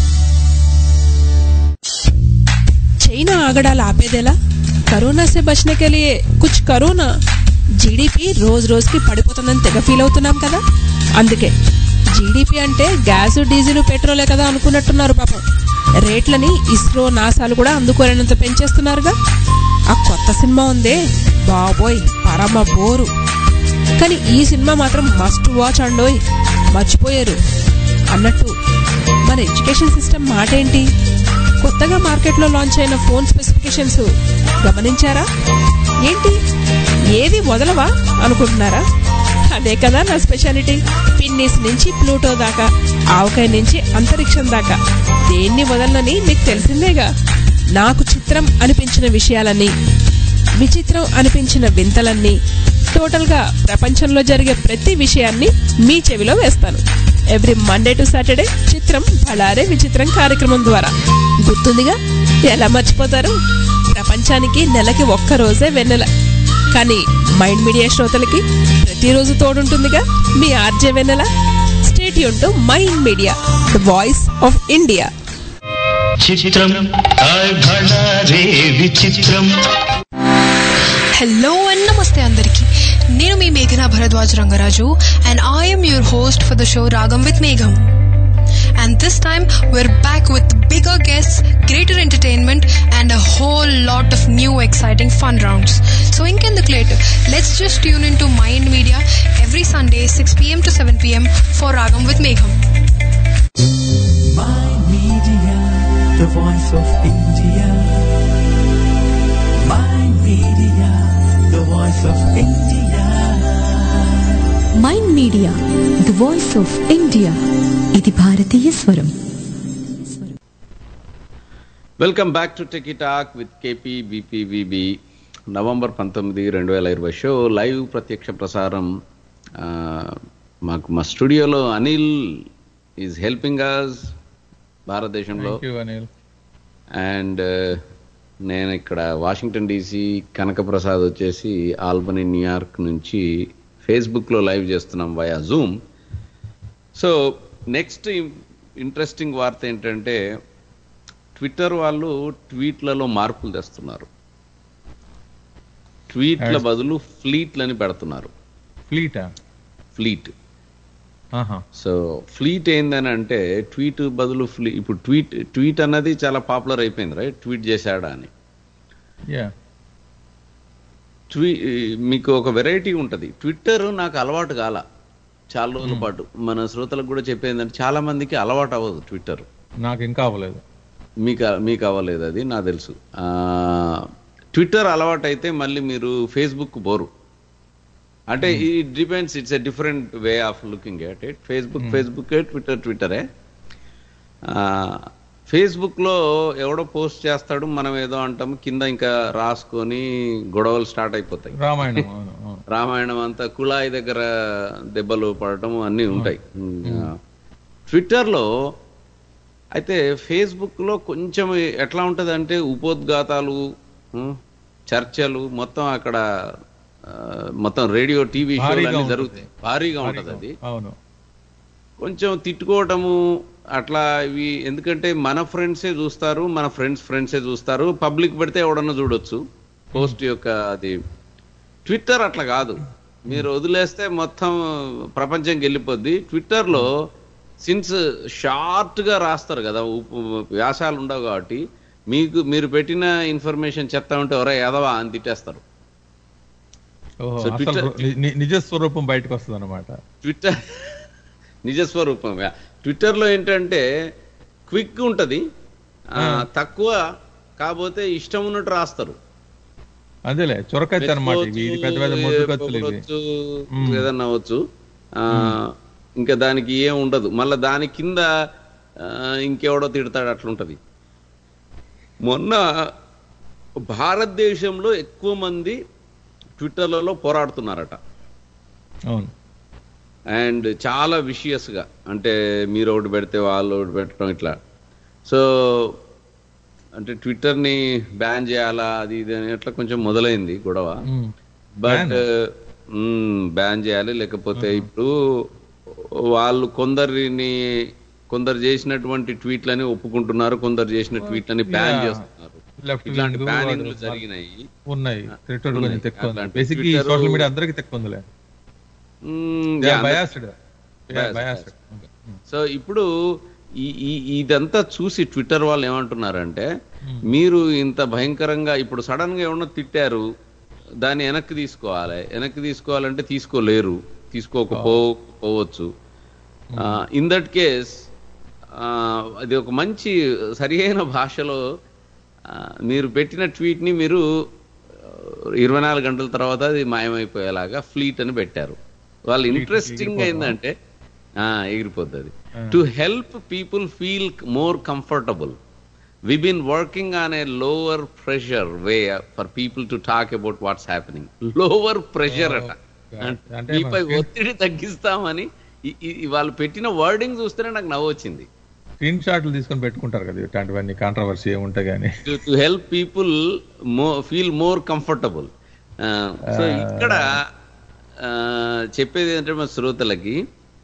S6: చైనా ఆగడాలు ఆపేదేలా కరోనా से बचने के लिए कुछ करो ना జీడిపి రోజు రోజుకి పడిపోతుందని తెగ ఫీల్ అవుతున్నాం కదా అందుకే జీడిపి అంటే గ్యాస్ డీజిల్ పెట్రోలే కదా అనుకున్నట్టున్నారు పాపం రేట్లని ఇస్రో నాసాలు కూడా అందుకోలేనంత పెంచేస్తున్నారుగా ఆ కొత్త సినిమా ఉందే బాబోయ్ పరమ బోరు కానీ ఈ సినిమా మాత్రం మస్ట్ వాచ్ అండోయ్ మర్చిపోయారు అన్నట్టు మన ఎడ్యుకేషన్ సిస్టమ్ మాట ఏంటి కొత్తగా మార్కెట్లో లాంచ్ అయిన ఫోన్ స్పెసిఫికేషన్స్ గమనించారా ఏంటి ఏది వదలవా అనుకుంటున్నారా అదే కదా నా స్పెషాలిటీ పిన్నిస్ నుంచి ప్లూటో దాకా ఆవకాయ నుంచి అంతరిక్షం దాకా దేన్ని వదలనని మీకు తెలిసిందేగా నాకు చిత్రం అనిపించిన విషయాలన్నీ విచిత్రం అనిపించిన వింతలన్నీ టోటల్ గా ప్రపంచంలో జరిగే ప్రతి విషయాన్ని మీ చెవిలో వేస్తాను ఎవ్రీ మండే టు సాటర్డే చిత్రం బళారే విచిత్రం కార్యక్రమం ద్వారా గుర్తుందిగా ఎలా మర్చిపోతారు ప్రపంచానికి నెలకి ఒక్క రోజే వెన్నెల కానీ మైండ్ మీడియా శ్రోతలకి ప్రతిరోజు తోడుంటుందిగా మీ RJ Vennela state to mind media the voice of India
S1: చిత్రం హాయ్ భళా రే విచిత్రం
S7: హలో అండ్ నమస్తే అందరికి నేను మీ మేఘనా Bharadwaj Rangaraju and I'm your host for the show రాగం విత్ మేఘం And this time we're back with bigger guests, greater entertainment, and a whole lot of new exciting fun rounds. So in later, let's just tune into Mind Media every Sunday 6 p.m. to 7 p.m. for Ragam with Megham.
S1: My Media, the voice of India. My Media, the voice of India.
S2: Mind media the voice of India ఇది భారతీయ స్వరం
S3: welcome back to techie talk with KP BPVB November పంతొమ్మిది రెండు వేల ఇరవై show live ప్రత్యక్ష ప్రసారం ఆ, మాకు మా స్టూడియోలో అనిల్ ఈజ్ హెల్పింగ్ అస్ భారతదేశంలో
S4: థ్యాంక్ యూ అనిల్
S3: అండ్ నేను ఇక్కడ వాషింగ్టన్ డీసీ కనకప్రసాద్ వచ్చేసి ఆల్బనీ న్యూయార్క్ నుంచి ఫేస్బుక్లో లైవ్ చేస్తున్నాం via Zoom so next interesting వార్త ఏంటంటే ట్విట్టర్ వాళ్ళు ట్వీట్లలో మార్పులు తెస్తున్నారు ట్వీట్ల బదులు ఫ్లీట్లని పెడుతున్నారు
S4: ఫ్లీటా
S3: ఫ్లీట్
S4: ఆహా
S3: సో ఫ్లీట్ ఏందని అంటే ట్వీట్ బదులు ఫ్లీ ఇప్పుడు ట్వీట్ ట్వీట్ అన్నది చాలా పాపులర్ అయిపోయింది రైట్ ట్వీట్ చేశాడా అని
S4: యా
S3: ట్వీ మీకు ఒక వెరైటీ ఉంటుంది ట్విట్టర్ నాకు అలవాటు కాల చాలా రోజుల పాటు మన శ్రోతలకు కూడా చెప్పేందంటే చాలా మందికి అలవాటు అవ్వదు ట్విట్టర్
S4: నాకు ఇంకా అవ్వలేదు
S3: మీకు మీకు అవ్వలేదు అది నాకు తెలుసు ఆ, ట్విట్టర్ అలవాటు అయితే మళ్ళీ మీరు ఫేస్బుక్ బోరు అంటే it depends it's a different way of looking at it Facebook Facebook Twitter ట్విట్టరే ఫేస్బుక్ లో ఎవడో పోస్ట్ చేస్తాడు మనం ఏదో అంటాము కింద ఇంకా రాసుకొని గొడవలు స్టార్ట్ అయిపోతాయి
S4: రామాయణం అవును అవును
S3: రామాయణం అంతా కుళాయి దగ్గర దెబ్బలు పడటం అన్నీ ఉంటాయి ట్విట్టర్లో అయితే ఫేస్బుక్ లో కొంచెం ఎట్లా ఉంటది అంటే ఉపోద్ఘాతాలు ఉం, చర్చలు మొత్తం అక్కడ ఆ, మొత్తం రేడియో టీవీ షోలు
S4: భారీగా
S3: అన్ని
S4: ఉంటుంది.
S3: జరుగుతాయి భారీగా ఉంటది అది
S4: అవును
S3: కొంచెం తిట్టుకోవటము అట్లా ఇవి ఎందుకంటే మన ఫ్రెండ్సే చూస్తారు మన ఫ్రెండ్స్ ఫ్రెండ్సే చూస్తారు పబ్లిక్ పెడితే ఎవడన్నా చూడొచ్చు పోస్ట్ యొక్క అది ట్విట్టర్ అట్లా కాదు మీరు వదిలేస్తే మొత్తం ప్రపంచంకి వెళ్ళిపోద్ది ట్విట్టర్లో సిన్స్ షార్ట్ గా రాస్తారు కదా ఉప్- వ్యాసాలు ఉండవు కాబట్టి మీకు మీరు పెట్టిన ఇన్ఫర్మేషన్ చెప్తా ఉంటే ఎవరో ఎదవా అని తిట్టేస్తారు
S4: ఓహో
S3: So,
S4: అసలు
S3: Twitter-
S4: ని- ని- నిజ స్వరూపం బయటకు వస్తుంది అనమాట
S3: ట్విట్టర్ నిజస్వరూపం ట్విట్టర్లో ఏంటంటే క్విక్ ఉంటది ఆ, తక్కువ కాకపోతే ఇష్టం ఉన్నట్టు రాస్తారు
S4: అదేలే చొరకైతే అనమాట ఇవి ఇది పెద్ద పెద్ద మొద్దు కత్తులు ఇవి
S3: పొగడొచ్చు,
S4: మ్మ్.
S3: ఏదన్నా అవ్వచ్చు ఆ, ఇంకా దానికి ఏం ఉండదు మళ్ళీ దాని కింద ఆ, ఇంకెవడో తిడతాడు అట్లుంటది మొన్న భారతదేశంలో ఎక్కువ మంది ట్విట్టర్లలో పోరాడుతున్నారట
S4: అవును
S3: అండ్ చాలా vicious గా అంటే మీరు ఒకటి పెడితే వాళ్ళు ఒకటి పెట్టడం ఇట్లా సో అంటే ట్విట్టర్ని బ్యాన్ చేయాలా అది ఇది అని అట్లా కొంచెం మొదలైంది గొడవ
S4: మ్మ్.
S3: బట్ బ్యాన్ చేయాలి లేకపోతే ఇప్పుడు వాళ్ళు కొందరిని కొందరు చేసినటువంటి ట్వీట్లని ఒప్పుకుంటున్నారు కొందరు చేసిన ట్వీట్లని బ్యాన్
S4: Yeah.
S3: చేస్తున్నారు
S4: Left
S3: ఇట్లాంటి
S4: wing,
S3: బ్యానింగ్లు
S4: వాడు-
S3: జరిగినాయి
S4: ఉన్నాయి ట్విట్టర్
S3: ఉన్నాయి.
S4: కొంచెం తక్కువ
S3: అట్లాంటి
S4: బేసిక్
S3: Twitter-
S4: సోషల్ మీడియా అందరికి తక్కువ ఉందిలే
S3: hmm, yeah,
S4: biased
S3: Biased,
S4: biased
S3: so ఇప్పుడు ఈ ఈ- ఇదంతా చూసి ట్విట్టర్ వాళ్ళు ఏమంటున్నారంటే మీరు ఇంత భయంకరంగా ఇప్పుడు సడన్ గా ఏమన్నా తిట్టారు దాన్ని వెనక్కి తీసుకోవాలి వెనక్కి తీసుకోవాలంటే తీసుకోలేరు తీసుకోకపోవచ్చు ఇన్ దట్ కేస్ అది ఒక మంచి సరియైన భాషలో ఆ, మీరు పెట్టిన ట్వీట్ ని మీరు ఇరవై నాలుగు గంటల తర్వాత అది మాయమైపోయేలాగా ఫ్లీట్ అని పెట్టారు వాళ్ళు ఇంట్రెస్టింగ్ ఏంటంటే ఆ, ఎగిరిపోద్ది అది to help people feel more comfortable we been working on a lower pressure way for people to talk about what's happening lower pressure అట
S4: అంటే
S3: మీపై
S4: మన-
S3: ఒత్తిడి తగ్గిస్తామని ఈ- ఈ- ఈ వాళ్ళు పెట్టిన వర్డింగ్ చూస్తేనే నాకు నవ్వు వచ్చింది
S4: స్క్రీన్ షాట్లు తీసుకొని పెట్టుకుంటారు కదా ఇట్లాంటివన్నీ కాంట్రవర్సీ ఏముంటాయి కానీ
S3: to to help people feel more comfortable so ఇక్కడ ఆ, చెప్పేది ఏంటంటే మా శ్రోతలకి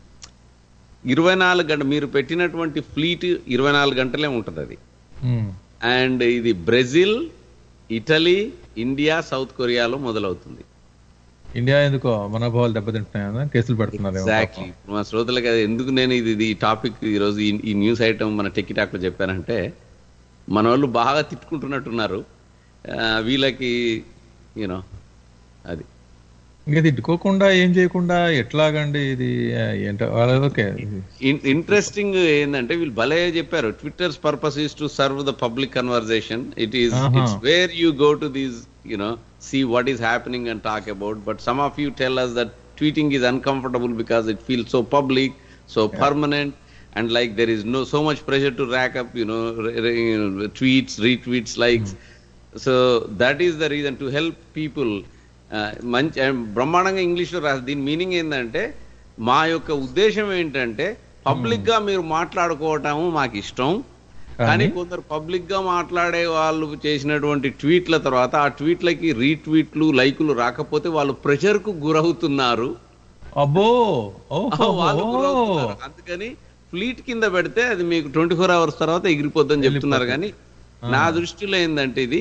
S3: ఇరవై నాలుగు గంట మీరు పెట్టినటువంటి ఫ్లీట్ ఇరవై నాలుగు గంటలే ఉంటుంది అది అండ్ ఇది బ్రెజిల్ ఇటలీ ఇండియా సౌత్ కొరియాలో మొదలవుతుంది
S4: ఇండియా ఎందుకో మనోభావాలు దెబ్బతింటున్నాయా కేసులు పెడుతున్నారు
S3: ఎగ్జాక్ట్లీ ఇప్పుడు మా శ్రోతలకి అది ఎందుకు నేను ఇది ఇది ఈ టాపిక్ ఈరోజు ఈ- ఈ న్యూస్ ఐటమ్ మన టెక్కిటాక్ లో చెప్పానంటే మన వాళ్ళు బాగా తిట్టుకుంటున్నట్టున్నారు ఆ, వీళ్ళకి యూనో అది
S4: ఇంకా తిట్టుకోకుండా ఏం చేయకుండా ఎట్లాగండి ఇది ఆ, ఏంటో వాళ్ళ- ఓకే
S3: ఇంట్రెస్టింగ్ ఏంటంటే వీళ్ళు భలే చెప్పారు Twitter's purpose is to serve the public conversation it is
S4: Uh-huh.
S3: It's where you go to these you know see what is happening and talk about but some of you tell us that tweeting is uncomfortable because it feels so public so permanent and like there is no so much pressure to rack up you know, re- re- you know tweets retweets likes so that is the reason to help people uh, మంచి and బ్రహ్మాండంగా ఇంగ్లీష్లో రాసి దీని meaning ఏంటంటే మా యొక్క ఉద్దేశం ఏంటంటే పబ్లిక్ గా మీరు మాట్లాడుకోవటము మాకు ఇష్టం కానీ
S4: కానీ?
S3: కొందరు పబ్లిక్ గా మాట్లాడే వాళ్ళు చేసినటువంటి ట్వీట్ల తర్వాత ఆ ట్వీట్లకి రీట్వీట్లు లైకులు రాకపోతే వాళ్ళు ప్రెషర్ కు గురవుతున్నారు
S4: అబ్బో
S3: వాళ్ళు
S4: ఓహో
S3: గురవుతున్నారు. అందుకని ఫ్లీట్ కింద పెడితే అది మీకు ట్వంటీ ఫోర్ అవర్స్ తర్వాత ఎగిరిపోద్దని చెప్తున్నారు కానీ నా దృష్టిలో ఏంటంటే ఇది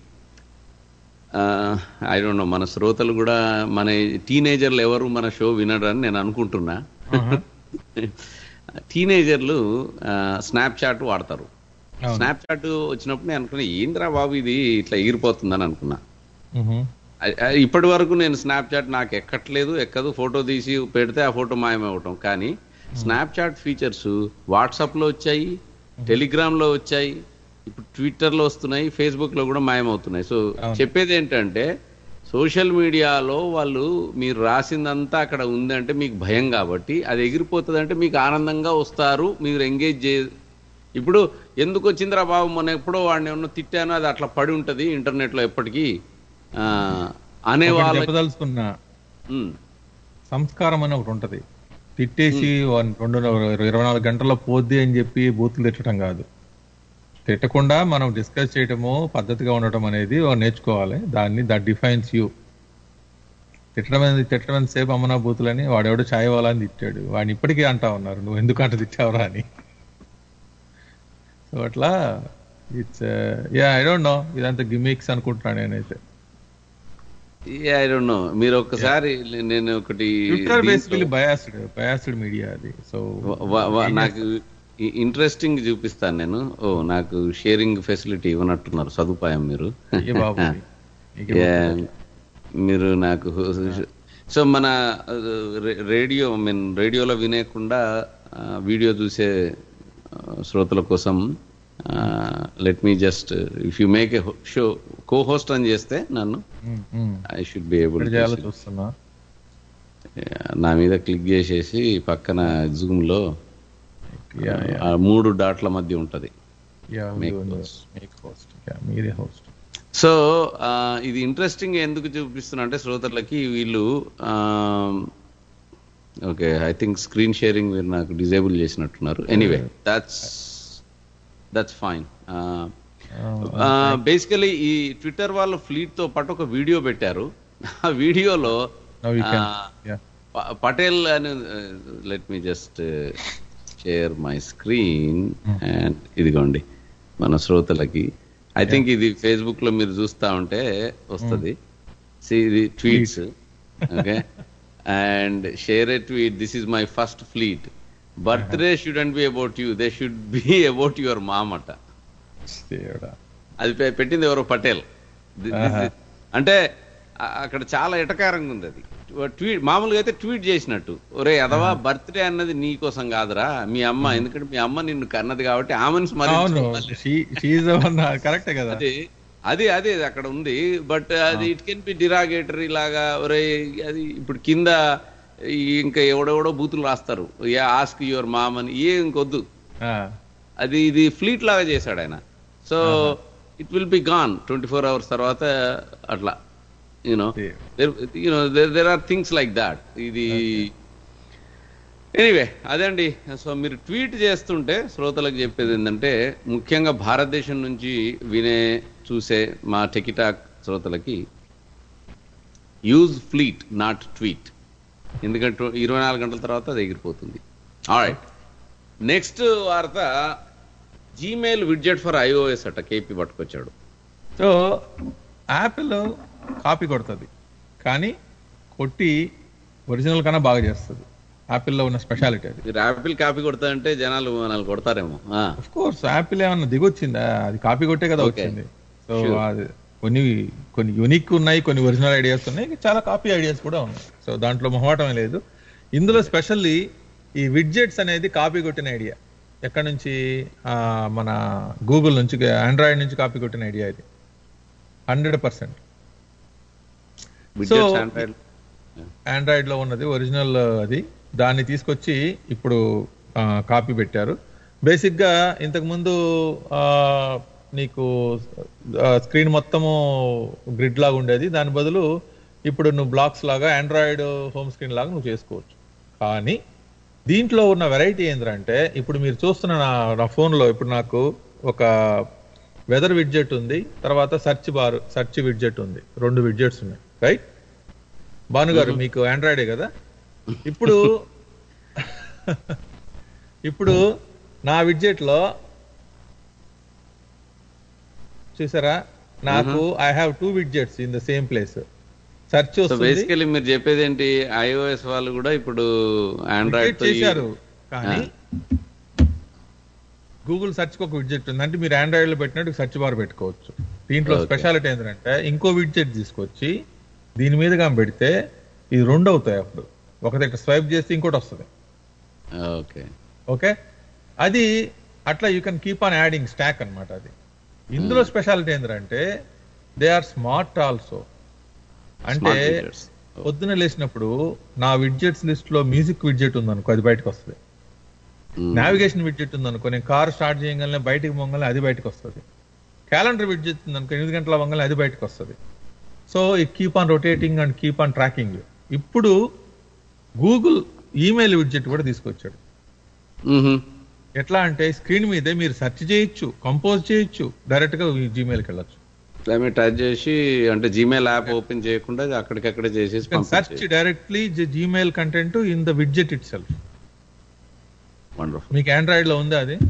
S3: ఐ డోంట్ నో మన శ్రోతలు కూడా మన టీనేజర్లు ఎవరు మన షో వినరని నేను అనుకుంటున్నా టీనేజర్లు స్నాప్ చాట్ వాడతారు
S4: అవును.
S3: స్నాప్ చాట్ వచ్చినప్పుడు నేను అనుకున్నా ఏంద్రా బాబు ఇది ఇట్లా ఎగిరిపోతుందని అనుకున్నా
S4: మ్మ్.
S3: అ- అ- ఇప్పటి వరకు నేను స్నాప్ చాట్ నాకు ఎక్కట్లేదు ఎక్కదు ఫోటో తీసి పెడితే ఆ ఫోటో మాయమవటం కానీ స్నాప్ చాట్ ఫీచర్స్ వాట్సాప్ లో వచ్చాయి టెలిగ్రామ్ లో వచ్చాయి ఇప్పుడు ట్విట్టర్ లో వస్తున్నాయి ఫేస్బుక్ లో కూడా మాయమవుతున్నాయి సో
S4: అవును.
S3: చెప్పేది ఏంటంటే సోషల్ మీడియాలో వాళ్ళు మీరు రాసిందంతా అక్కడ ఉందంటే మీకు భయం కాబట్టి అది ఎగిరిపోతుంది అంటే మీకు ఆనందంగా వస్తారు మీరు ఎంగేజ్ చే ఇప్పుడు ఎందుకు వచ్చిందిరా బాబు మొన్న ఎప్పుడో వాడిని ఏమన్నా తిట్టాను అది అట్లా పడి ఉంటది ఇంటర్నెట్ లో ఎప్పటికీ ఆ, అనే
S4: ఒకటి
S3: వాళ్ళ
S4: చెప్పదలుచుకున్న సంస్కారం అని ఒకటి ఉంటది తిట్టేసి వన్- రెండు ఇరవై నాలుగు గంటల్లో పోద్ది అని చెప్పి బూతులు తిట్టడం కాదు తిట్టకుండా మనం డిస్కస్ చేయటము పద్ధతిగా ఉండటం అనేది ఓ నేర్చుకోవాలి దాన్ని దట్ డిఫైన్స్ యూ తిట్టడం అనేది తిట్టడం ఎంత సేపు అమ్మనా బూతులని వాడెవడో ఛాయ్ వాళ్ళ అని తిట్టాడు వాడిని ఇప్పటికీ అంటా ఉన్నారు నువ్వు ఎందుకు అంట తిట్టావురా అని సో అట్లా it's yeah I don't know ఇదంతా గిమిక్స్ అనుకుంటున్నాను నేనైతే
S3: ఐ డోంట్ నో మీరు ఒక్కసారి నేను ఒకటి
S4: ట్విట్టర్
S3: దీంట్లో-
S4: బేసికలీ బయాస్డ్ బయాస్డ్ మీడియా అది సో
S3: వ- వ- వ- నాకు ఇంట్రెస్టింగ్ చూపిస్తాను నేను ఓ నాకు షేరింగ్ ఫెసిలిటీ ఇవ్వనట్టున్నారు సదుపాయం మీరు
S4: ఏ బాబు ఇది? నీకే
S3: Yeah. మీరు నాకు సో మన రేడియో ఐ మీన్ రేడియోలో వినేయకుండా వీడియో చూసే ఆ, శ్రోతల కోసం let me just if you make a show cohost అని చేస్తే నన్ను
S4: hmm, hmm.
S3: I should be able
S4: ఇక్కడ చేయాలో చూస్తున్నా
S3: నా మీద క్లిక్ చేసేసి పక్కన జూమ్ లో
S4: యా యా
S3: ఆ మూడు డాట్ల మధ్య ఉంటది
S4: yeah
S3: Make
S4: make host yeah మీరే హోస్ట్
S3: సో ఆ, ఇది ఇంట్రెస్టింగ్ ఎందుకు చూపిస్తున్నా అంటే శ్రోతలకి వీళ్ళు okay I think screen sharing మీరు నాకు డిజేబుల్ చేసినట్టున్నారు anyway that's that's fine basically ఈ ట్విట్టర్ వాళ్ళు ఫ్లీట్ తో పాటు ఒక వీడియో పెట్టారు ఆ వీడియోలో
S4: నౌ యూ కెన్
S3: ఆ,
S4: యా
S3: ప- పటేల్ అని let me just share my screen and ఇదిగోండి మన శ్రోతలకి ఐ థింక్ ఇది ఫేస్బుక్ లో మీరు చూస్తా ఉంటే వస్తుంది ఇది tweets okay and share a tweet this is my first fleet birthday shouldn't be about you they should be about your mom అట
S4: దేవుడా
S3: అది పె- పెట్టింది ఎవరో పటేల్ This- this is- అంటే ఆ- అక్కడ చాలా ఎటకారంగా ఉంది అది ట్వీట్ మామూలుగా అయితే ట్వీట్ చేసినట్టు ఒరే అదవా బర్త్డే అన్నది నీ కోసం కాదురా మీ అమ్మ ఎందుకంటే మీ అమ్మ నిన్ను కన్నది కాబట్టి ఆమెను
S4: అవును
S3: స్మరించుకోవాలి
S4: షీఈ్ కరెక్టే కదా
S3: అది అది అది అక్కడ ఉంది బట్ అది ఇట్ కెన్ బి డిరాగేటరీ లాగా ఒరే అది ఇప్పుడు కింద ఈ ఇంకా ఎవడెవడో బూతులు రాస్తారు యా ఆస్క్ యువర్ మామ్ అని ఏ ఇంకొద్దు
S4: ఆ,
S3: అది ఇది ఫ్లీట్ లాగా చేశాడు ఆయన so it will be gone twenty four hours తర్వాత అట్లా you know you know there are things like that ఇది ఎనీవే అదే అండి సో మీరు ట్వీట్ చేస్తుంటే శ్రోతలకు చెప్పేది ఏంటంటే ముఖ్యంగా భారతదేశం నుంచి వినే చూసే మా టెకిటాక్ శ్రోతలకి యూజ్ ఫ్లీట్ నాట్ ట్వీట్ ఎందుకంటే ఇరవై నాలుగు గంటల తర్వాత అది ఎగిరిపోతుంది ఆల్రైట్ నెక్స్ట్ వార్త జీమెయిల్ విడ్జెట్ ఫర్ ఐఓఎస్ అట కేపీ పట్టుకొచ్చాడు
S4: సో యాపిల్ కాపీ కొడుతుంది కానీ కొట్టి ఒరిజినల్ కన్నా బాగా చేస్తుంది యాపిల్లో ఉన్న స్పెషాలిటీ అది
S3: మీరు యాపిల్ కాపీ కొడతారంటే జనాలు మనల్ని కొడతారేమో ఆ,
S4: అఫ్ కోర్స్ యాపిల్ ఏమన్నా దిగొచ్చిందా అది కాపీ కొట్టే కదా
S3: Okay.
S4: వచ్చింది సో
S3: Sure.
S4: అది కొన్ని కొన్ని యునిక్ ఉన్నాయి కొన్ని ఒరిజినల్ ఐడియాస్ ఉన్నాయి చాలా కాపీ ఐడియాస్ కూడా ఉన్నాయి సో దాంట్లో మొహమాటమే లేదు ఇందులో స్పెషల్లీ ఈ విడ్జెట్స్ అనేది కాపీ కొట్టిన ఐడియా ఎక్కడ నుంచి ఆ, మన గూగుల్ నుంచి ఆండ్రాయిడ్ నుంచి కాపీ కొట్టిన ఐడియా ఇది hundred percent
S3: widgets Android.
S4: Android లో ఉన్నది ఒరిజినల్ అది దాన్ని తీసుకొచ్చి ఇప్పుడు ఆ, కాపీ పెట్టారు బేసిక్ గా ఇంతకు ముందు ఆ, నీకు స్క్రీన్ మొత్తము గ్రిడ్ లాగా ఉండేది దాని బదులు ఇప్పుడు నువ్వు బ్లాక్స్ లాగా ఆండ్రాయిడ్ హోమ్ స్క్రీన్ లాగా నువ్వు చేసుకోవచ్చు కానీ దీంట్లో ఉన్న వెరైటీ ఏంటంటే ఇప్పుడు మీరు చూస్తున్న నా నా ఫోన్లో ఇప్పుడు నాకు ఒక వెదర్ విడ్జెట్ ఉంది తర్వాత సెర్చ్ బార్ సెర్చ్ విడ్జెట్ ఉంది రెండు విడ్జెట్స్ ఉన్నాయి రైట్ భానుగారు మీకు ఆండ్రాయిడే కదా ఇప్పుడు ఇప్పుడు నా విడ్జెట్ లో చూసారా నాకు I have two widgets in the same place search
S3: so
S4: వస్తుంది
S3: బేసికలీ మీరు చెప్పేది ఏంటి ఐఓఎస్ వాళ్ళు కూడా ఇప్పుడు ఆండ్రాయిడ్
S4: Widget చేశారు కానీ గూగుల్ సెర్చ్ ఒక విడ్జెట్ ఉంది అంటే మీరు ఆండ్రాయిడ్ లో పెట్టినట్టు సెర్చ్ బార్ పెట్టుకోవచ్చు దీంట్లో
S3: Okay.
S4: స్పెషాలిటీ ఏంటంటే ఇంకో విడ్జెట్ తీసుకొచ్చి దీని మీదుగా పెడితే ఇది రెండు అవుతాయి అప్పుడు ఒకటి ఇట్లా స్వైప్ చేస్తే ఇంకోటి వస్తుంది
S3: ఓకే
S4: ఓకే అది అట్లా you can keep on adding stack అన్నమాట అది ఇందులో స్పెషాలిటీ ఏంటంటే దే ఆర్ స్మార్ట్ ఆల్సో అంటే
S3: Smart widgets.
S4: పొద్దున లేచినప్పుడు నా విడ్జెట్స్ లిస్ట్ లో మ్యూజిక్ విడ్జెట్ ఉందనుకో అది బయటకు వస్తుంది నావిగేషన్ విడ్జెట్ ఉందనుకో నేను కార్ స్టార్ట్ చేయగానే బయటికి పొంగలే అది బయటకు వస్తుంది క్యాలెండర్ విడ్జెట్ ఉందనుకో ఎనిమిది గంటల పొంగలే అది బయటకు వస్తుంది సో ఈ keep on rotating and keep on tracking ఇప్పుడు గూగుల్ ఈమెయిల్ విడ్జెట్ కూడా తీసుకొచ్చాడు ఎట్లా అంటే స్క్రీన్ మీదే మీరు సెర్చ్ చేయొచ్చు కంపోజ్ చేయొచ్చు డైరెక్ట్ గా జీమెయిల్కి వెళ్ళొచ్చు
S3: క్లైమేట్ టచ్ చేసి అంటే జీమెయిల్ యాప్ ఓపెన్ చేయకుండా అక్కడికక్కడే చేసేసి
S4: సెర్చ్
S3: పంపించేది
S4: directly Gmail content in the widget itself
S3: wonderful
S4: మీకు ఆండ్రాయిడ్ లో ఉందా అది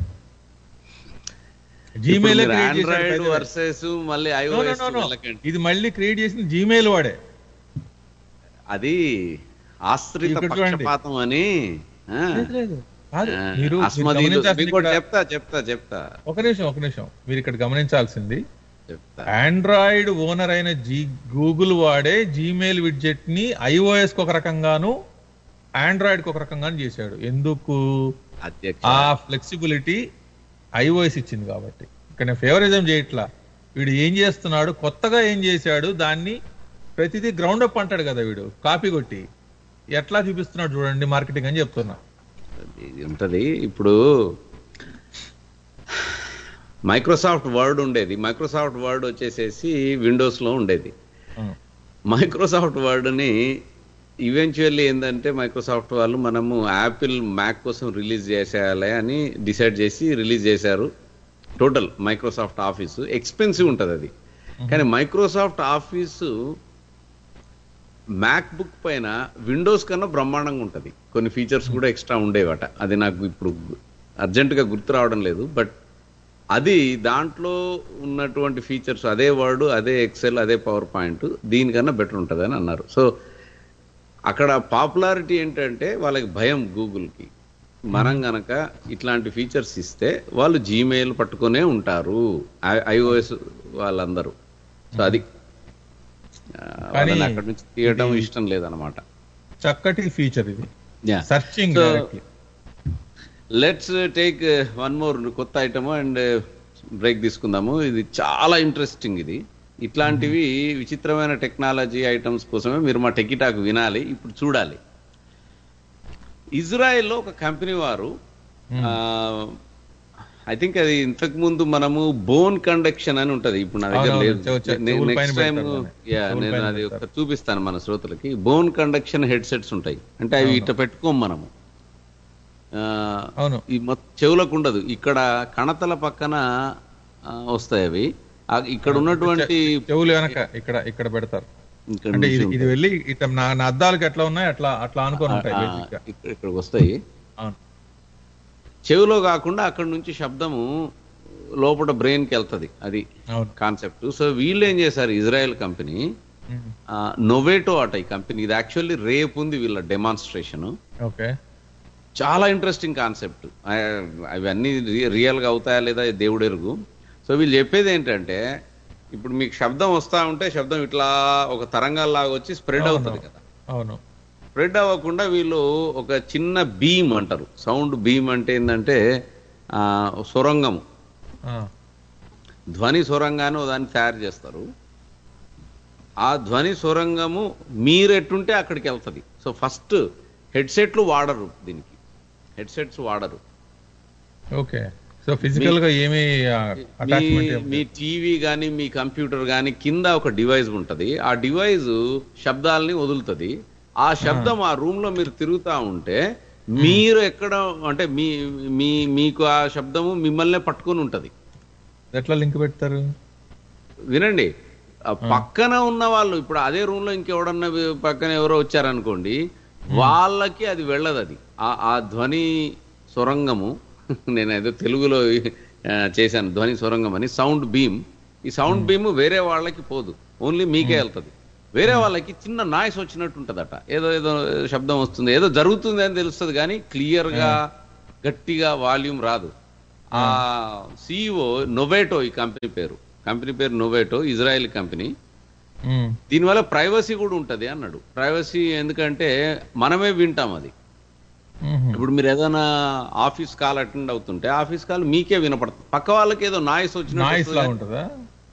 S4: జీమెయిల్
S3: ఆండ్రాయిడ్ వర్సెస్ మళ్ళీ ఐఓఎస్ వెళ్ళకండి
S4: ఇది మళ్ళీ క్రియేట్ చేసిన జీమెయిల్ వాడే
S3: అది ఆశ్రిత
S4: ఇక్కడ చూడండి.
S3: పక్షపాతం అని ఆ,
S4: లేదు, లేదు. కాదు.
S3: ఆ,
S4: మీరు మీరు
S3: అస్మదీయులు
S4: గమనించాల్సింది
S3: మీకు ఒకటి
S4: ఇక్కడ-
S3: చెప్తా చెప్తా చెప్తా
S4: ఒక నిమిషం ఒక నిమిషం మీరు ఇక్కడ గమనించాల్సింది
S3: చెప్తా
S4: ఆండ్రాయిడ్ ఓనర్ అయిన జీ గూగుల్ వాడే జీమెయిల్ విడ్జెట్ ని ఐఓఎస్ కి ఒక రకంగాను ఆండ్రాయిడ్ కి ఒక రకంగాను చేశాడు ఎందుకు
S3: అధ్యక్ష
S4: ఆ ఫ్లెక్సిబిలిటీ ఐఓఎస్ ఇచ్చింది కాబట్టి ఇక్కడ నేను ఫేవరిజం చేయట్లా వీడు ఏం చేస్తున్నాడు కొత్తగా ఏం చేశాడు దాన్ని ప్రతిదీ గ్రౌండ్ అప్ అంటాడు కదా వీడు కాపీ కొట్టి ఎట్లా చూపిస్తున్నాడు చూడండి మార్కెటింగ్ అని చెప్తున్నా
S3: ఇది ఉంటది ఇప్పుడు మైక్రోసాఫ్ట్ వర్డ్ ఉండేది మైక్రోసాఫ్ట్ వర్డ్ వచ్చేసేసి విండోస్ లో ఉండేది
S4: అవును.
S3: మైక్రోసాఫ్ట్ వర్డ్ని ఈవెన్చువల్లీ ఏంటంటే మైక్రోసాఫ్ట్ వాళ్ళు మనము యాపిల్ మ్యాక్ కోసం రిలీజ్ చేసేయాలి అని డిసైడ్ చేసి రిలీజ్ చేశారు టోటల్ మైక్రోసాఫ్ట్ ఆఫీస్ ఎక్స్పెన్సివ్ ఉంటుంది అది కానీ మైక్రోసాఫ్ట్ ఆఫీసు మ్యాక్ బుక్ పైన విండోస్ కన్నా బ్రహ్మాండంగా ఉంటుంది కొన్ని ఫీచర్స్ కూడా ఎక్స్ట్రా ఉండేవట అది నాకు ఇప్పుడు అర్జెంటుగా గుర్తు రావడం లేదు బట్ అది దాంట్లో ఉన్నటువంటి ఫీచర్స్ అదే వర్డ్ అదే ఎక్సెల్ అదే పవర్ పాయింట్ దీనికన్నా బెటర్ ఉంటుంది అని అన్నారు సో అక్కడ పాపులారిటీ ఏంటంటే వాళ్ళకి భయం గూగుల్కి మనం గనక ఇట్లాంటి ఫీచర్స్ ఇస్తే వాళ్ళు జీమెయిల్ పట్టుకునే ఉంటారు ఐఓఎస్ వాళ్ళందరూ సో అది ఆ, వాళ్ళని
S4: కానీ
S3: అక్కడి నుంచి తీయడం
S4: ఇది-
S3: ఇష్టం లేదనమాట
S4: చక్కటి ఫీచర్ ఇది
S3: Yeah.
S4: Searching
S3: So,
S4: directly
S3: let's take one more కొత్త ఐటమ్ అండ్ బ్రేక్ తీసుకుందాము ఇది చాలా ఇంట్రెస్టింగ్ ఇది ఇట్లాంటివి విచిత్రమైన టెక్నాలజీ ఐటమ్స్ కోసమే మీరు మా టెకిటాక్ వినాలి ఇప్పుడు చూడాలి ఇజ్రాయెల్లో ఒక కంపెనీ వారు ఐ థింక్ అది ఇంతకు ముందు మనము బోన్ కండక్షన్ అని ఉంటది ఇప్పుడు నా దగ్గర
S4: అవునవును,
S3: లేదు
S4: చెవు- చెవు- చెవుల పైన
S3: నెక్స్ట్ టైం
S4: పెడతారు దాన్ని.
S3: యా
S4: చెవుల
S3: నేను
S4: పైన
S3: అది
S4: పెడతారు.
S3: ఒక చూపిస్తాను మన శ్రోతలకి బోన్ కండక్షన్ హెడ్ సెట్స్ ఉంటాయి అంటే అవి ఇట్ట పెట్టుకోం మనము ఆ,
S4: అవును
S3: ఈ మొత్తం చెవులకు ఉండదు ఇక్కడ కణతల పక్కన ఆ, వస్తాయి అవి ఆ, ఇక్కడ ఉన్నటువంటి
S4: చెవులు వెనక ఇక్కడ ఇక్కడ పెడతారు
S3: ఇక్కడ
S4: అంటే ఇది
S3: నుంచి
S4: ఇది వెళ్ళి ఇట్లా నా నా అద్దాలకు ఎట్లా ఉన్నాయి అట్లా అట్లా అనుకొని ఉంటాయి
S3: ఆ,
S4: బేసిక్ గా
S3: ఇక్కడ- ఇక్కడికి వస్తాయి
S4: అవును
S3: చెవిలో కాకుండా అక్కడ నుంచి శబ్దము లోపల బ్రెయిన్ కి వెళ్తది అది
S4: అవును
S3: కాన్సెప్ట్ సో వీళ్ళు ఏం చేశారు ఇజ్రాయెల్ కంపెనీ
S4: మ్మ్.
S3: నొవేటో అట ఈ కంపెనీ ఇది యాక్చువల్లీ రేపు ఉంది వీళ్ళ డెమాన్స్ట్రేషన్
S4: ఓకే
S3: చాలా ఇంట్రెస్టింగ్ కాన్సెప్ట్ అవన్నీ రియల్ గా అవుతాయా లేదా దేవుడు ఎరుగు సో వీళ్ళు చెప్పేది ఏంటంటే ఇప్పుడు మీకు శబ్దం వస్తా ఉంటే శబ్దం ఇట్లా ఒక తరంగాల్లాగా వచ్చి స్ప్రెడ్
S4: అవును.
S3: అవుతుంది కదా
S4: అవును
S3: స్ప్రెడ్ అవ్వకుండా వీళ్ళు ఒక చిన్న బీమ్ అంటారు సౌండ్ బీమ్ అంటే ఏంటంటే ఆ, సొరంగము
S4: ఆ,
S3: ధ్వని సొరంగాన్ని ఓ దాన్ని తయారు చేస్తారు ఆ ధ్వని సొరంగము మీరెట్టుంటే అక్కడికి వెళ్తుంది సో ఫస్ట్ హెడ్సెట్లు వాడరు దీనికి హెడ్సెట్స్ వాడరు
S4: ఓకే సో ఫిజికల్ గా ఏమి
S3: మీ
S4: అటాచ్మెంట్
S3: మీ టీవీ కానీ మీ కంప్యూటర్ కానీ కింద ఒక డివైస్ ఉంటది ఆ డివైస్ శబ్దాలని వదులుతుంది ఆ శబ్దం ఆ రూమ్ లో మీరు తిరుగుతా ఉంటే మీరు ఎక్కడ అంటే మీ మీ మీకు ఆ శబ్దము మిమ్మల్ని పట్టుకొని ఉంటది
S4: ఎట్లా లింక్ పెడతారు
S3: వినండి ఆ పక్కన ఉన్న వాళ్ళు ఇప్పుడు అదే రూమ్ లో ఇంకెవడన్నా వి- పక్కన ఎవరో వచ్చారనుకోండి వాళ్ళకి అది వెళ్ళదు అది ఆ ఆ ధ్వని సొరంగము నేను ఏదో తెలుగులో ఆ, చేశాను ధ్వని సొరంగం అని సౌండ్ బీమ్ ఈ సౌండ్ బీమ్ వేరే వాళ్ళకి పోదు ఓన్లీ మీకే వెళ్తది వేరే వాళ్ళకి చిన్న నాయిస్ వచ్చినట్టు ఉంటదట ఏదో ఏదో శబ్దం వస్తుంది ఏదో జరుగుతుంది అని తెలుస్తుంది కానీ క్లియర్ గా గట్టిగా వాల్యూమ్ రాదు ఆ సిఇఓ నొవేటో ఈ కంపెనీ పేరు కంపెనీ పేరు నొవేటో ఇజ్రాయెల్ కంపెనీ
S4: మ్మ్.
S3: దీనివల్ల ప్రైవసీ కూడా ఉంటది అన్నాడు ప్రైవసీ ఎందుకంటే మనమే వింటాం అది
S4: మ్మ్.
S3: ఇప్పుడు మీరు ఏదైనా ఆఫీస్ కాల్ అటెండ్ అవుతుంటే ఆఫీస్ కాల్ మీకే వినపడుతుంది పక్క వాళ్ళకి ఏదో నాయిస్
S4: నాయిస్ లా
S3: వచ్చిన
S4: ఉంటుందా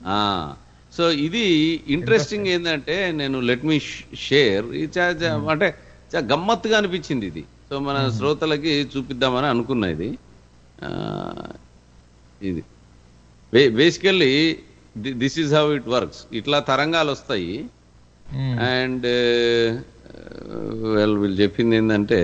S3: సో ఇది ఇంట్రెస్టింగ్ ఏంటంటే నేను లెట్ మీ షేర్ అంటే చాలా గమ్మత్తుగా అనిపించింది ఇది సో మన శ్రోతలకి చూపిద్దామని అనుకున్నా ఇది ఆ, ఇది basically this is how it works ఇట్లా తరంగాలు వస్తాయి
S4: మ్మ్.
S3: అండ్ వెల్ వీళ్ళు చెప్పింది ఏంటంటే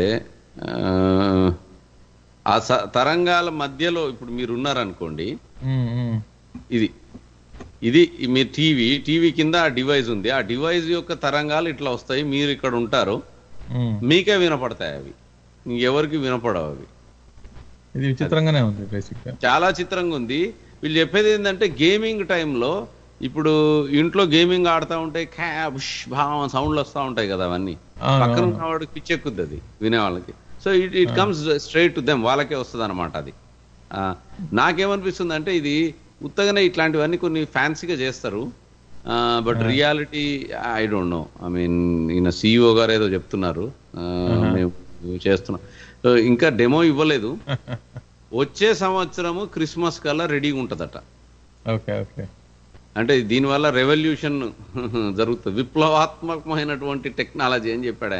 S3: ఆ స- తరంగాల మధ్యలో ఇప్పుడు మీరు ఉన్నారనుకోండి
S4: మ్మ్, మ్మ్.
S3: ఇది ఇది మీ టీవీ టీవీ కింద ఆ డివైస్ ఉంది ఆ డివైస్ యొక్క తరంగాలు ఇట్లా వస్తాయి మీరు ఇక్కడ ఉంటారు
S4: మ్మ్.
S3: మీకే వినపడతాయి అవి ఇంకెవరికి వినపడవు అవి
S4: ఇది విచిత్రంగానే ఉంది బేసిక్ గా
S3: చాలా చిత్రంగా ఉంది వీళ్ళు చెప్పేది ఏంటంటే గేమింగ్ టైంలో ఇప్పుడు ఇంట్లో గేమింగ్ ఆడుతూ ఉంటే క్యాబ్ భావం సౌండ్లు వస్తూ ఉంటాయి కదా అవన్నీ
S4: అవును,
S3: పక్కన
S4: అవును.
S3: ఉన్నవాడికి పిచ్చెక్కుద్ది అది వినే వాళ్ళకి so it it comes straight to them వాళ్ళకే వస్తుంది అనమాట అది ఆ, నాకేమనిపిస్తుంది అంటే ఇది ఉత్తగానే ఇట్లాంటివన్నీ కొన్ని ఫ్యాన్సీగా చేస్తారు but reality I don't know I mean ఈయన సిఇఓ గారు ఏదో చెప్తున్నారు ఆ, మేము చేస్తున్నాం So, ఇంకా డెమో ఇవ్వలేదు వచ్చే సంవత్సరము క్రిస్మస్ కల్లా రెడీగా ఉంటుందట
S4: ఓకే ఓకే
S3: అంటే దీనివల్ల రెవల్యూషన్ జరుగుతుంది విప్లవాత్మకమైనటువంటి టెక్నాలజీ అని చెప్పాడు ఆయన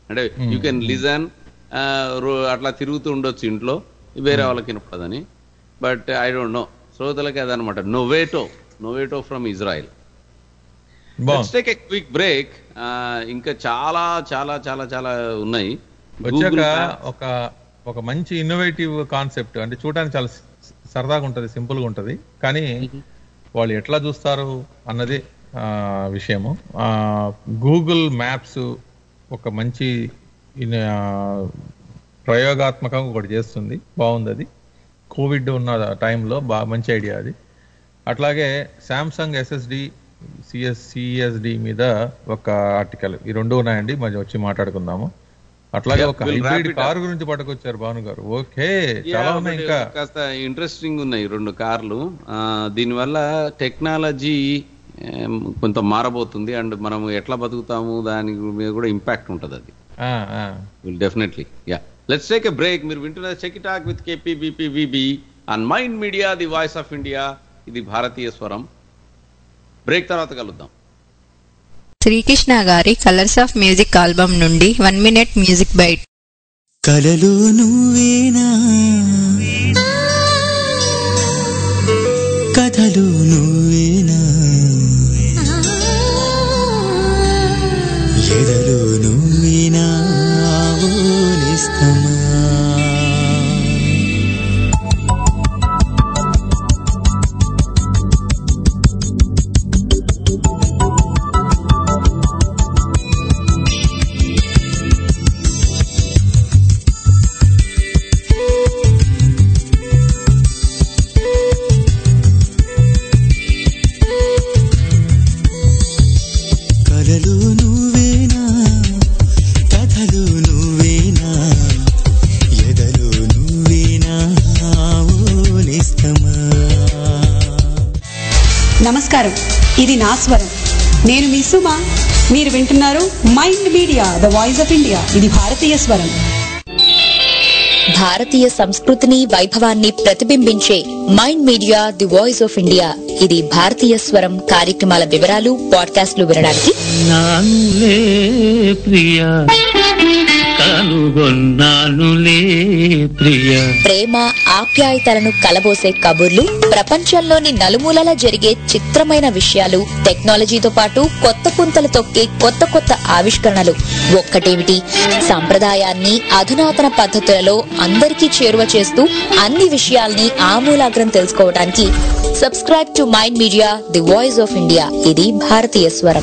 S3: అంటే యూ కెన్ లిజన్ అట్లా తిరుగుతూ ఉండొచ్చు ఇంట్లో వేరే వాళ్ళకి వినపడదని బట్ ఐ డోంట్ నో శ్రోతలకి అదనమాట నోవేటో నోవేటో ఫ్రమ్ ఇజ్రాయెల్
S4: బాగుంది
S3: టేక్ ఎ క్విక్ బ్రేక్ ఇంకా చాలా చాలా చాలా చాలా ఉన్నాయి
S4: వచ్చాక
S3: Google Map-
S4: ఒక ఒక మంచి ఇన్నోవేటివ్ కాన్సెప్ట్ అంటే చూడడానికి చాలా స- సరదాగా ఉంటది సింపుల్ గా ఉంటది కానీ వాళ్ళు ఎట్లా చూస్తారు అన్నది ఆ, విషయము గూగుల్ మ్యాప్స్ ఒక మంచి ఇన్- ఆ, ప్రయోగాత్మకంగా ఒకటి చేస్తుంది బాగుంది అది కోవిడ్ ఉన్న టైంలో బాగా మంచి ఐడియా అది అట్లాగే శాంసంగ్ ఎస్ఎస్డి సిఎస్ సిఎస్డి మీద ఒక ఆర్టికల్ ఈ రెండు ఉన్నాయండి మరి వచ్చి మాట్లాడుకుందాము అట్లాగే
S3: Yeah,
S4: ఒక
S3: we'll wrap
S4: hybrid
S3: it up.
S4: Car గురించి పట్టుకొచ్చారు భాను గారు ఓకే
S3: Yeah,
S4: చాలా ఉన్నాయి
S3: ఒకటి
S4: ఇంకా
S3: కాస్త ఇంట్రెస్టింగ్ ఉన్నాయి రెండు కార్లు ఆ, దీనివల్ల టెక్నాలజీ ఏం, కొంత మారబోతుంది అండ్ మనం ఎట్లా బతుకుతాము దాని మీద కూడా ఇంపాక్ట్ ఉంటుంది అది
S4: ఆ, ఆ.
S3: Will definitely yeah let's take a break మీరు వింటున్న చెక్ talk with KPBPVB and mind media the voice of India ఇది భారతీయ స్వరం బ్రేక్ తర్వాత కలుద్దాం
S8: శ్రీకృష్ణ గారి కలర్స్ ఆఫ్ మ్యూజిక్ ఆల్బమ్ నుండి వన్ మినిట్ మ్యూజిక్ బైట్
S1: కలలు నువ్వేనా కథలు నువ్వేనా ఎదలు నువ్వేనా ఆవులిస్తమా కలలు నువ్వేనా కథలు నువ్వేనా ఎదలు నువ్వేనా ఆవులిస్తమా
S9: నమస్కారం ఇది నా స్వరం నేను మీ సుమ మీరు వింటున్నారు mind media the voice of India ఇది భారతీయ స్వరం
S5: భారతీయ సంస్కృతిని వైభవాన్ని ప్రతిబింబించే mind media the voice of India ఇది భారతీయ స్వరం కార్యక్రమాల వివరాలు పాడ్కాస్ట్లు వినడానికి
S1: నానులే ప్రియ కనుగొన్నానులే ప్రియ
S5: ప్రేమ ఆప్యాయతలను కలబోసే కబుర్లు ప్రపంచంలోని నలుమూలలా జరిగే చిత్రమైన విషయాలు టెక్నాలజీతో పాటు కొత్త పుంతలు తొక్కే కొత్త కొత్త ఆవిష్కరణలు ఒక్కటేమిటి సంప్రదాయాన్ని అధునాతన పద్ధతులలో అందరికీ చేరువ చేస్తూ అన్ని విషయాల్ని ఆమూలాగ్రం తెలుసుకోవడానికి subscribe to mind media the voice of India ఇది భారతీయ స్వరం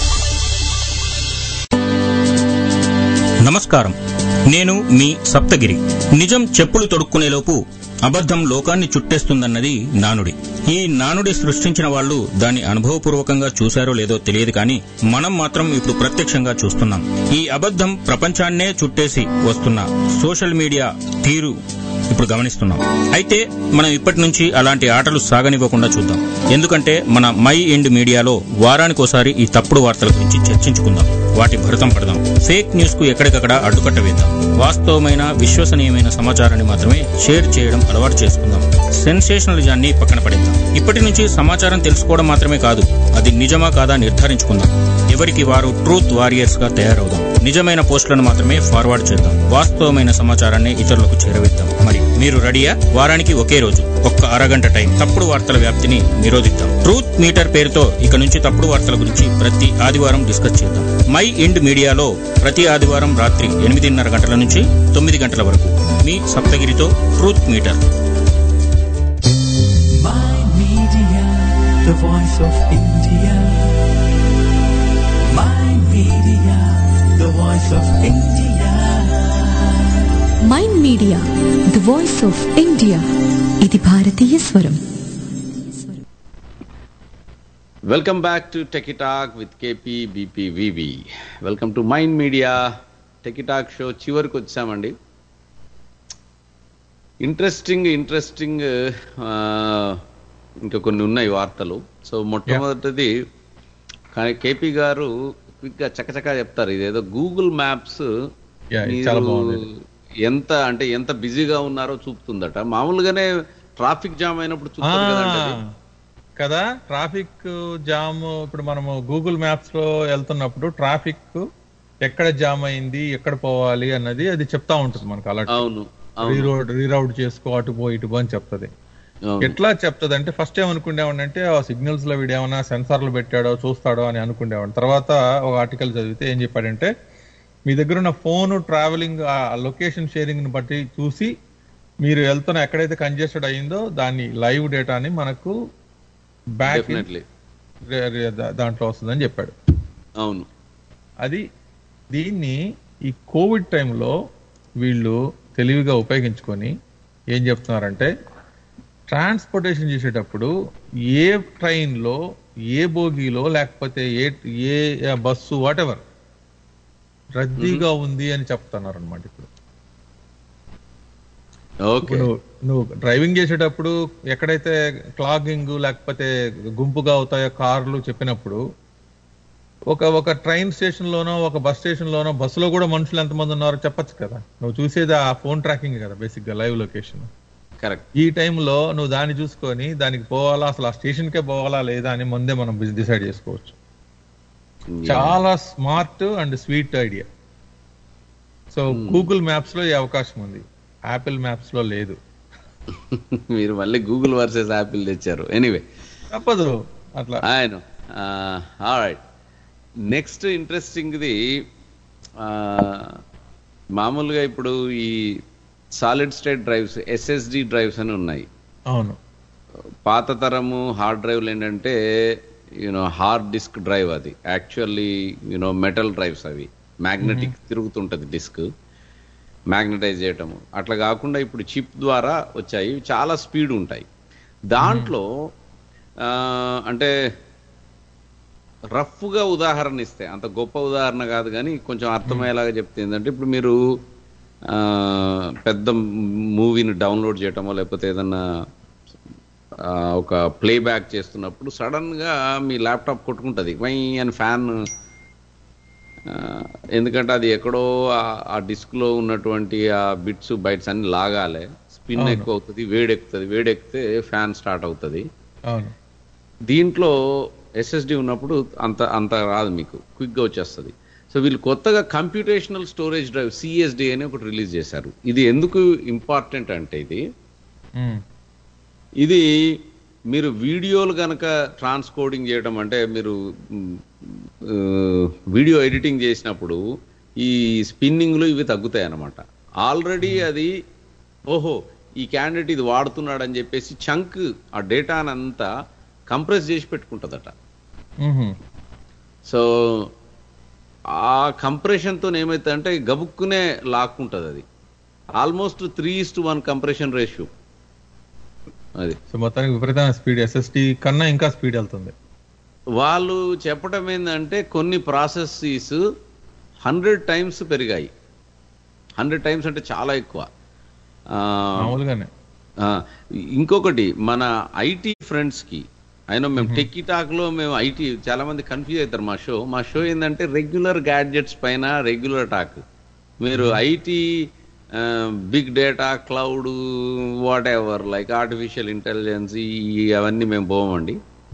S10: నమస్కారం నేను మీ సప్తగిరి నిజం చెప్పులు తొడుక్కునేలోపు అబద్ధం లోకాన్ని చుట్టేస్తుందన్నది నానుడి ఈ నానుడి సృష్టించిన వాళ్ళు దాన్ని అనుభవపూర్వకంగా చూశారో లేదో తెలియదు కానీ మనం మాత్రం ఇప్పుడు ప్రత్యక్షంగా చూస్తున్నాం ఈ అబద్ధం ప్రపంచాన్నే చుట్టేసి వస్తున్న సోషల్ మీడియా తీరు ఇప్పుడు గమనిస్తున్నాం అయితే మనం ఇప్పటి నుంచి అలాంటి ఆటలు సాగనివ్వకుండా చూద్దాం ఎందుకంటే మన మై ఎండ్ మీడియాలో వారానికోసారి ఈ తప్పుడు వార్తల గురించి చర్చించుకుందాం వాటి భరతం పడదాం ఫేక్ న్యూస్ కు ఎక్కడికక్కడ అడ్డుకట్ట వేద్దాం వాస్తవమైన విశ్వసనీయమైన సమాచారాన్ని మాత్రమే షేర్ చేయడం అలవాటు చేసుకుందాం సెన్సేషనలిజాన్ని పక్కన పడేద్దాం ఇప్పటి నుంచి సమాచారం తెలుసుకోవడం మాత్రమే కాదు అది నిజమా కాదా నిర్ధారించుకుందాం ఎవరికి వారు ట్రూత్ వారియర్స్ గా తయారవుదాం నిజమైన పోస్టులను మాత్రమే ఫార్వర్డ్ చేద్దాం వాస్తవమైన సమాచారాన్ని ఇతరులకు చేరవేద్దాం మరి మీరు రెడీయా వారానికి ఒకే రోజు ఒక్క అరగంట టైం తప్పుడు వార్తల వ్యాప్తిని నిరోధిద్దాం ట్రూత్ మీటర్ పేరుతో ఇక నుంచి తప్పుడు వార్తల గురించి ప్రతి ఆదివారం డిస్కస్ చేద్దాం మై ఇండ్ మీడియాలో ప్రతి ఆదివారం రాత్రి ఎనిమిదిన్నర గంటల నుంచి తొమ్మిది గంటల వరకు మీ సప్తగిరితో truth meter
S1: Mind Media, the voice of India. Mind Media, the voice of India.
S2: Mind media the voice of India ఇది భారతీయ స్వరం
S3: welcome back to techie talk with KP బీపీవీబీ welcome to mind media techie talk show చివరికి వచ్చామండి interesting interesting ఇంకా కొన్ని ఉన్నాయి వార్తలు సో మొట్టమొదటిది కానీ కేపీ గారు క్విక్గా చకచకా చెప్తారు ఇదేదో గూగుల్ మ్యాప్స్
S4: Yeah, ఇది చాలా బాగుంది.
S3: ఎంత అంటే ఎంత బిజీగా ఉన్నారో చూపుతుందట మామూలుగానే ట్రాఫిక్ జామ్ అయినప్పుడు చూపుతుంది కదండి అది.
S4: కదా ట్రాఫిక్ జామ్ ఇప్పుడు మనము గూగుల్ మ్యాప్స్ లో వెళ్తున్నప్పుడు ట్రాఫిక్ ఎక్కడ జామ్ అయింది ఎక్కడ పోవాలి అన్నది అది చెప్తా ఉంటుంది మనకు అలర్ట్
S3: అవును అవును
S4: రీరోడ్ రీరౌట్ చేసుకో అటు పో ఇటు పో అని చెప్తుంది
S3: అవును.
S4: ఎట్లా చెప్తుంది అంటే ఫస్ట్ ఏమనుకునేవాడిని అంటే ఆ సిగ్నల్స్ లో వీడు ఏమైనా సెన్సార్లు పెట్టాడో చూస్తాడో అని అనుకునేవాడిని తర్వాత ఒక ఆర్టికల్ చదివితే ఏం చెప్పాడంటే మీ దగ్గర ఉన్న ఫోన్ ట్రావెలింగ్ ఆ లొకేషన్ షేరింగ్ ని బట్టి చూసి మీరు వెళ్తున్న ఎక్కడైతే కంజెస్టెడ్ అయిందో దాన్ని లైవ్ డేటాని మనకు బ్యాక్
S3: డెఫినెట్లీ
S4: దాంట్లో వస్తుందని చెప్పాడు
S3: అవును
S4: అది దీన్ని ఈ కోవిడ్ టైంలో వీళ్ళు తెలివిగా ఉపయోగించుకొని ఏం చెప్తున్నారంటే ట్రాన్స్పోర్టేషన్ చేసేటప్పుడు ఏ ట్రైన్లో ఏ బోగీలో లేకపోతే ఏ ఏ బస్సు వాట్ ఎవర్ రద్దీగా ఉంది అని చెప్తున్నారు అనమాట ఇప్పుడు
S3: ఓకే
S4: ఇప్పుడు నువ్వు డ్రైవింగ్ చేసేటప్పుడు ఎక్కడైతే క్లాగింగ్ లేకపోతే గుంపుగా అవుతాయో కార్లు చెప్పినప్పుడు ఒక ఒక ట్రైన్ స్టేషన్ లోనో ఒక బస్ స్టేషన్ లోనో బస్సులో కూడా మనుషులు ఎంతమంది ఉన్నారో చెప్పొచ్చు కదా నువ్వు చూసేది ఆ ఫోన్ ట్రాకింగ్ కదా బేసిక్ గా లైవ్ లొకేషన్
S3: కరెక్ట్
S4: ఈ టైంలో నువ్వు దాన్ని చూసుకొని దానికి పోవాలా అసలు ఆ స్టేషన్ కే పోవాలా లేదా అని ముందే మనం డిసైడ్ చేసుకోవచ్చు చాలా smart and sweet idea so Google maps లో ఈ అవకాశం ఉంది యాపిల్ మ్యాప్స్ లో లేదు
S3: మీరు మళ్ళీ గూగుల్ వర్సెస్ యాపిల్ తెచ్చారు ఎనీవే
S4: తప్పదు అట్లా
S3: ఆయన రైట్ నెక్స్ట్ ఇంట్రెస్టింగ్ది మామూలుగా ఇప్పుడు ఈ solid state drives SSD drives అని ఉన్నాయి
S4: అవును
S3: పాత తరము హార్డ్ డ్రైవ్లు ఏంటంటే యూనో హార్డ్ డిస్క్ డ్రైవ్ అది యాక్చువల్లీ యూనో మెటల్ డ్రైవ్స్ అవి మ్యాగ్నెటిక్ తిరుగుతుంటది డిస్క్ మ్యాగ్నటైజ్ చేయటము అట్లా కాకుండా ఇప్పుడు చిప్ ద్వారా వచ్చాయి ఇవి చాలా స్పీడ్ ఉంటాయి దాంట్లో ఆ, అంటే రఫ్గా ఉదాహరణ ఇస్తే అంత గొప్ప ఉదాహరణ కాదు కానీ కొంచెం అర్థమయ్యేలాగా చెప్తే ఏంటంటే ఇప్పుడు మీరు ఆ, పెద్ద మూవీని డౌన్లోడ్ చేయటమో లేకపోతే ఏదన్నా ఆ, ఒక ప్లేబ్యాక్ చేస్తున్నప్పుడు సడన్ గా మీ ల్యాప్టాప్ కొట్టుకుంటది వై అని ఫ్యాన్ ఎందుకంటే అది ఎక్కడో ఆ- ఆ డిస్క్ లో ఉన్నటువంటి ఆ బిట్స్ బైట్స్ అన్ని లాగాలి స్పిన్
S4: అవును.
S3: ఎక్కువ అవుతుంది వేడెక్కుతుంది వేడెక్కితే ఫ్యాన్ స్టార్ట్ అవుతుంది
S4: అవును
S3: దీంట్లో ఎస్ఎస్డి ఉన్నప్పుడు అంత అంత రాదు మీకు క్విక్ గా వచ్చేస్తుంది సో వీళ్ళు కొత్తగా కంప్యూటేషనల్ స్టోరేజ్ డ్రైవ్ సిఎస్డి అని ఒకటి రిలీజ్ చేశారు ఇది ఎందుకు ఇంపార్టెంట్ అంటే ఇది
S4: ఉమ్,
S3: ఇది మీరు వీడియోలు కనుక ట్రాన్స్కోడింగ్ చేయడం అంటే మీరు మ్, ఆ, వీడియో ఎడిటింగ్ చేసినప్పుడు ఈ స్పిన్నింగ్లు ఇవి తగ్గుతాయి అన్నమాట ఆల్రెడీ అది ఓహో ఈ క్యాండిడేట్ ఇది వాడుతున్నాడు అని చెప్పేసి చంక్ ఆ డేటానంతా కంప్రెస్ చేసి పెట్టుకుంటుందట
S4: ఉహుం,
S3: సో ఆ కంప్రెషన్తో ఏమైతుందంటే గబుక్కునే లాక్కుంటుంది అది almost three is to one compression ratio అది
S4: సో మొత్తానికి విపరీతమైన స్పీడ్ ఎస్ఎస్టీ కన్నా ఇంకా స్పీడ్ వెళ్తుంది
S3: వాళ్ళు చెప్పడం ఏంటంటే కొన్ని ప్రాసెసెస్ హండ్రెడ్ టైమ్స్ పెరిగాయి హండ్రెడ్ టైమ్స్ అంటే చాలా ఎక్కువ ఆ,
S4: మామూలుగానే
S3: ఆ, ఇంకొకటి మన ఐటీ ఫ్రెండ్స్ కి అయినా మేము టెక్కీ టాక్ లో మేము ఐటీ చాలా మంది కన్ఫ్యూజ్ అవుతారు మా షో మా షో ఏంటంటే రెగ్యులర్ గ్యాడ్జెట్స్ పైన రెగ్యులర్ టాక్ మీరు IT big data cloud whatever like artificial intelligence అవన్నీ మేము పోమండి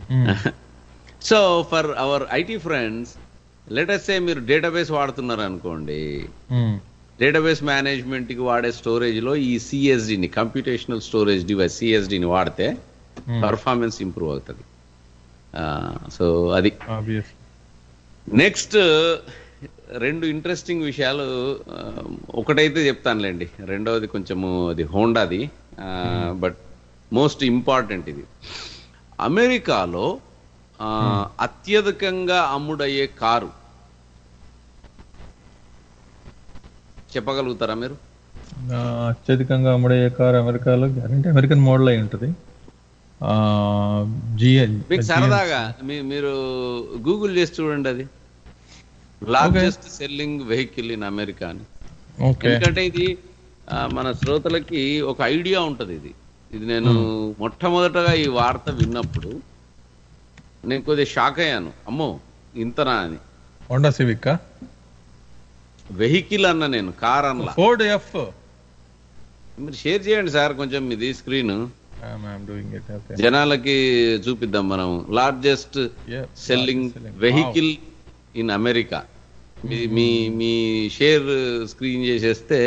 S3: so for our IT friends latest say మీరు డేటాబేస్ వాడుతున్నారు అనుకోండి
S4: ఉమ్,
S3: డేటాబేస్ మేనేజ్మెంట్ కి వాడే స్టోరేజ్ లో ఈ సిఎస్డిని కంప్యూటేషనల్ స్టోరేజ్ డివైస్ సిఎస్డిని వాడితే
S4: Hmm.
S3: పర్ఫార్మెన్స్ ఇంప్రూవ్ అవుతుంది సో అది
S4: obvious.
S3: నెక్స్ట్ రెండు ఇంట్రెస్టింగ్ విషయాలు ఆ, ఒకటైతే చెప్తానులేండి రెండవది కొంచెము అది హోండాది బట్ మోస్ట్ ఇంపార్టెంట్ ఇది అమెరికాలో ఆ, అత్యధికంగా అమ్ముడయ్యే కారు చెప్పగలుగుతారా మీరు
S4: ఆ, అత్యధికంగా అమ్ముడే కార్ అమెరికాలో గ్యారంటీ అమెరికన్ మోడల్ అయి ఉంటుంది
S3: మీకు సరదాగా మీ- మీరు గూగుల్ చేసి చూడండి అది largest selling vehicle in America అని
S4: ఓకే
S3: ఎందుకంటే ఇది ఆ, మన శ్రోతలకి ఒక ఐడియా ఉంటది ఇది ఇది నేను మొట్టమొదటగా ఈ వార్త విన్నప్పుడు నేను కొద్దిగా షాక్ అయ్యాను అమ్మో ఇంతనా అని
S4: హోండా సివిక్
S3: వెహికల్ అన్న నేను కార్ అన్నలా
S4: ఫోర్డ్ ఎఫ్
S3: మీరు షేర్ చేయండి సార్ కొంచెం ఇది స్క్రీన్
S4: డూయింగ్ ఇట్ ఓకే
S3: జనాలకి చూపిద్దాం మనం largest
S4: Yeah,
S3: selling
S4: largest selling.
S3: Vehicle in America మీ మీ మీ షేర్ స్క్రీన్ చేసేస్తే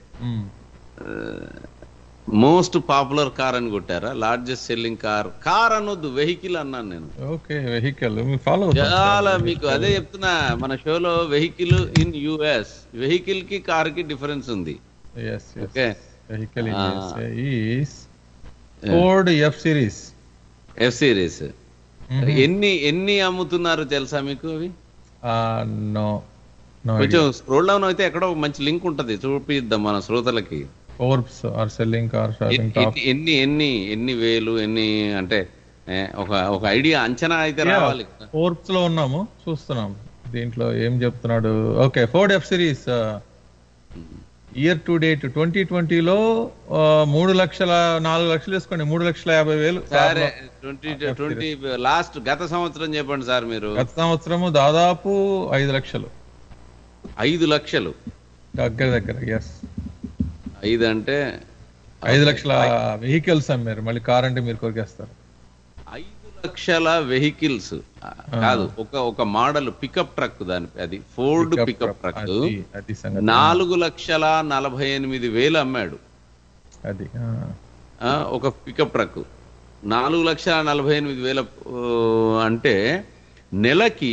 S3: మోస్ట్ పాపులర్ కార్ అని కొట్టారా లార్జెస్ట్ సెల్లింగ్ కార్ కార్ అనొద్దు వెహికల్ అన్నాను నేను
S4: ఓకే వెహికల్ మీ ఫాలో
S3: చాలా మీకు అదే చెప్తున్నా మన షోలో వెహికల్ ఇన్ యుఎస్ వెహికల్ కి కార్ కి డిఫరెన్స్ ఉంది
S4: ఎస్
S3: ఓకే
S4: వెహికల్
S3: ఆ.
S4: Is Ford F series
S3: F series ఎన్ని ఎన్ని అమ్ముతున్నారు తెలుసా మీకు అవి
S4: నో నో
S3: కొంచెం స్క్రోల్ డౌన్ అయితే ఎక్కడో ఒక మంచి లింక్ ఉంటది చూపిద్దాం మన శ్రోతలకి
S4: Forbes are selling car shopping
S3: ఎన్ని-
S4: టాప్
S3: ఎన్ని ఎన్ని ఎన్ని వేలు ఎన్ని అంటే ఏ, ఒక ఒక ఐడియా అంచనా అయితే రావాలి
S4: ఫోర్బ్స్ లో ఉన్నాము చూస్తున్నాం దీంట్లో ఏం చెప్తున్నాడు okay Ford F series year to date twenty ట్వంటీలో మూడు లక్షల నాలుగు లక్షలు వేసుకోండి మూడు లక్షల యాభై వేలు
S3: సరే ట్వంటీ ట్వంటీ లాస్ట్ గత సంవత్సరం చెప్పండి సార్ మీరు
S4: గత సంవత్సరము దాదాపు ఐదు లక్షలు
S3: ఐదు లక్షలు
S4: దగ్గర దగ్గర ఎస్
S3: ఐదు అంటే
S4: ఐదు లక్షల వెహికల్స్ అమ్మారు మళ్ళీ కార్ అంటే మీరు కొరికేస్తారు
S3: ఐదు లక్షల వెహికల్స్ కాదు ఒక ఒక మోడల్ పికప్ ట్రక్ దాని అది Ford
S4: Pickup
S3: pickup
S4: truck.
S3: Truck
S4: అది- అది సంగతి.
S3: నాలుగు లక్షల నలభై ఎనిమిది వేలు అమ్మాడు
S4: అది ఆ.
S3: ఆ, ఒక పికప్ ట్రక్ నాలుగు లక్షల నలభై ఎనిమిది వేల ఆ, అంటే నెలకి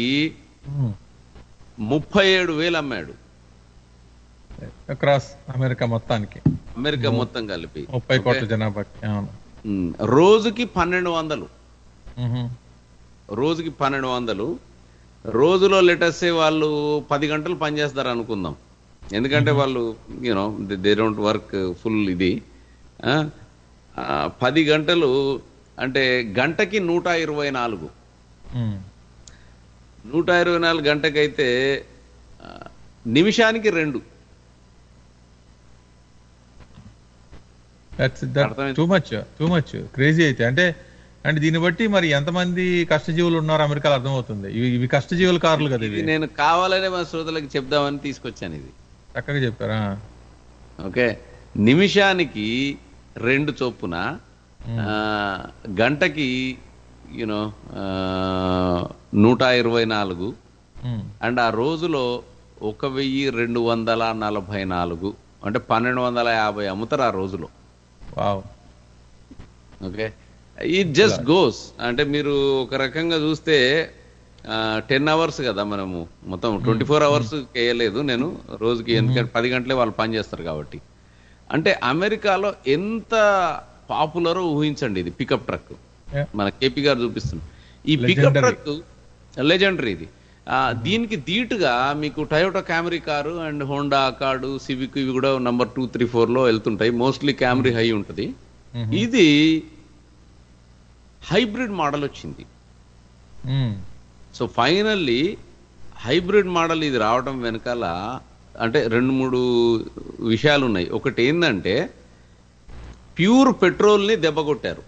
S3: ముప్పై ఏడు వేలు అమ్మాడు
S4: అక్రాస్ అమెరికా మొత్తానికి
S3: అమెరికా మొత్తం కలిపి
S4: ముప్పై
S3: ఓకే?
S4: కోట్ల జనాభాకి అవును
S3: ఉమ్, రోజుకి పన్నెండు వందలు
S4: మ్మ్.
S3: రోజుకి పన్నెండు వందలు రోజులో లెటర్సే వాళ్ళు పది గంటలు పనిచేస్తారు అనుకుందాం ఎందుకంటే వాళ్ళు you know they don't work full ఇది ఆ, ఆ, పది గంటలు అంటే గంటకి నూట ఇరవై నాలుగు
S4: మ్మ్.
S3: నూట ఇరవై నాలుగు గంటకైతే ఆ, నిమిషానికి రెండు
S4: that's that too much too much crazy అయితే అంటే అంటే దీన్ని బట్టి మరి ఎంతమంది కష్టజీవులు ఉన్నారు అమెరికాలో అర్థమవుతుంది ఇవి ఇవి కష్టజీవుల కార్లు కదా
S3: ఇది
S4: ఇవి
S3: నేను కావాలనే మా శ్రోతలకు చెప్దామని తీసుకొచ్చాను ఇది
S4: చక్కగా చెప్పారా
S3: ఓకే నిమిషానికి రెండు చొప్పున ఆ, గంటకి యూనో నూట ఇరవై నాలుగు
S4: మ్మ్.
S3: అండ్ ఆ రోజులో ఒక వెయ్యి రెండు వందల నలభై నాలుగు అంటే పన్నెండు వందల యాభై అమ్ముతారు ఆ రోజులో
S4: wow
S3: okay it just goes అంటే మీరు ఒక రకంగా చూస్తే టెన్ అవర్స్ కదా మనము మొత్తం ట్వంటీ ఫోర్ అవర్స్ వేయలేదు నేను రోజుకి ఎందుకంటే పది గంటలే వాళ్ళు పని చేస్తారు కాబట్టి అంటే అమెరికాలో ఎంత పాపులరో ఊహించండి ఇది పికప్ ట్రక్
S4: Yeah.
S3: మన కేపీ గారు చూపిస్తుంది ఈ పికప్
S4: Legendary.
S3: ట్రక్ లెజెండరీ ఇది ఆ, దీనికి ధీటుగా మీకు Toyota Camry car and Honda car Civic ఇవి కూడా నంబర్ టూ త్రీ ఫోర్ లో వెళ్తుంటాయి మోస్ట్లీ క్యామరీ హై ఉంటుంది ఇది హైబ్రిడ్ మోడల్ వచ్చింది
S4: మ్మ్.
S3: సో ఫైనల్లీ హైబ్రిడ్ మోడల్ ఇది రావడం వెనకాల అంటే రెండు మూడు విషయాలు ఉన్నాయి ఒకటి ఏంటంటే ప్యూర్ పెట్రోల్ని దెబ్బ కొట్టారు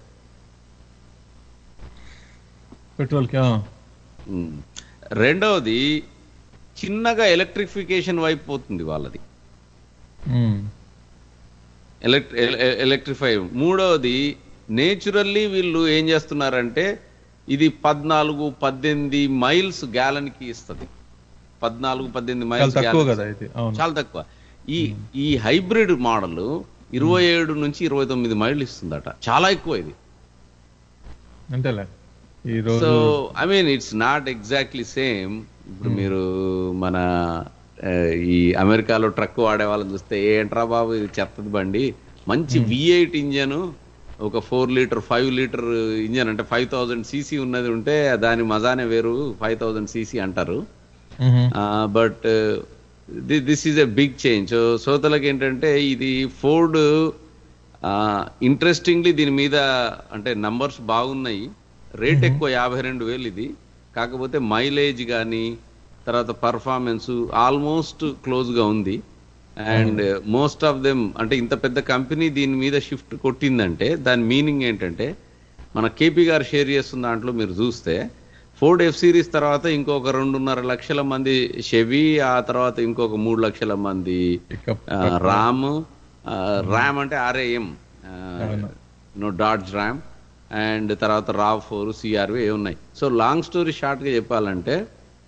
S4: పెట్రోల్ కి ఆ.
S3: ఉమ్. రెండవది చిన్నగా ఎలక్ట్రిఫికేషన్ వైపు పోతుంది వాళ్ళది
S4: మ్మ్.
S3: ఎలక్ట్రి ఎలక్ట్రిఫై మూడవది నేచురల్లీ వీళ్ళు ఏం చేస్తున్నారంటే ఇది పద్నాలుగు పద్దెనిమిది మైల్స్ గ్యాలన్ కి ఇస్తుంది పద్నాలుగు పద్దెనిమిది
S4: చాలా
S3: మైల్స్
S4: తక్కువ
S3: gallon.
S4: కదా ఇది అవును
S3: చాలా తక్కువ ఈ ఈ హైబ్రిడ్ మోడల్ ఇరవై ఏడు నుంచి ఇరవై తొమ్మిది మైళ్ళు ఇస్తుందట చాలా ఎక్కువ ఇది
S4: అంతేలే ఈ
S3: సో
S4: రోజు
S3: I mean it's not exactly same ఇప్పుడు మీరు మన ఆ, ఈ అమెరికాలో ట్రక్ వాడే వాళ్ళని చూస్తే ఏంట్రా బాబు ఇది చెత్తది బండి మంచి వి ఎయిట్ ఇంజన్ ఒక four litre five litre engine అంటే ఫైవ్ థౌజండ్ సీసీ ఉన్నది ఉంటే దాని మజానే వేరు ఫైవ్ థౌజండ్ సీసీ అంటారు
S4: hmm.
S3: But this is a big change so శ్రోతలకు ఏంటంటే ఇది ఫోర్డ్ ఇంట్రెస్టింగ్లీ దీని మీద అంటే నంబర్స్ బాగున్నాయి రేట్ ఎక్కువ యాభై రెండు వేలు ఇది కాకపోతే మైలేజ్ కానీ తర్వాత పర్ఫార్మెన్స్ ఆల్మోస్ట్ క్లోజ్గా ఉంది అండ్ మోస్ట్ ఆఫ్ దెమ్ అంటే ఇంత పెద్ద కంపెనీ దీని మీద షిఫ్ట్ కొట్టిందంటే దాని మీనింగ్ ఏంటంటే మన కేపీ గారు షేర్ చేస్తున్న దాంట్లో మీరు చూస్తే ఫోర్డ్ ఎఫ్ సిరీస్ తర్వాత ఇంకొక రెండున్నర లక్షల మంది షెవీ ఆ తర్వాత ఇంకొక మూడు లక్షల మంది ఆ, రామ్ ఆ, ర్యామ్ అంటే RAM no Dodge Ram and తర్వాత రావ్ ఫోర్ సిఆర్వి ఏ ఉన్నాయి సో లాంగ్ స్టోరీ షార్ట్గా చెప్పాలంటే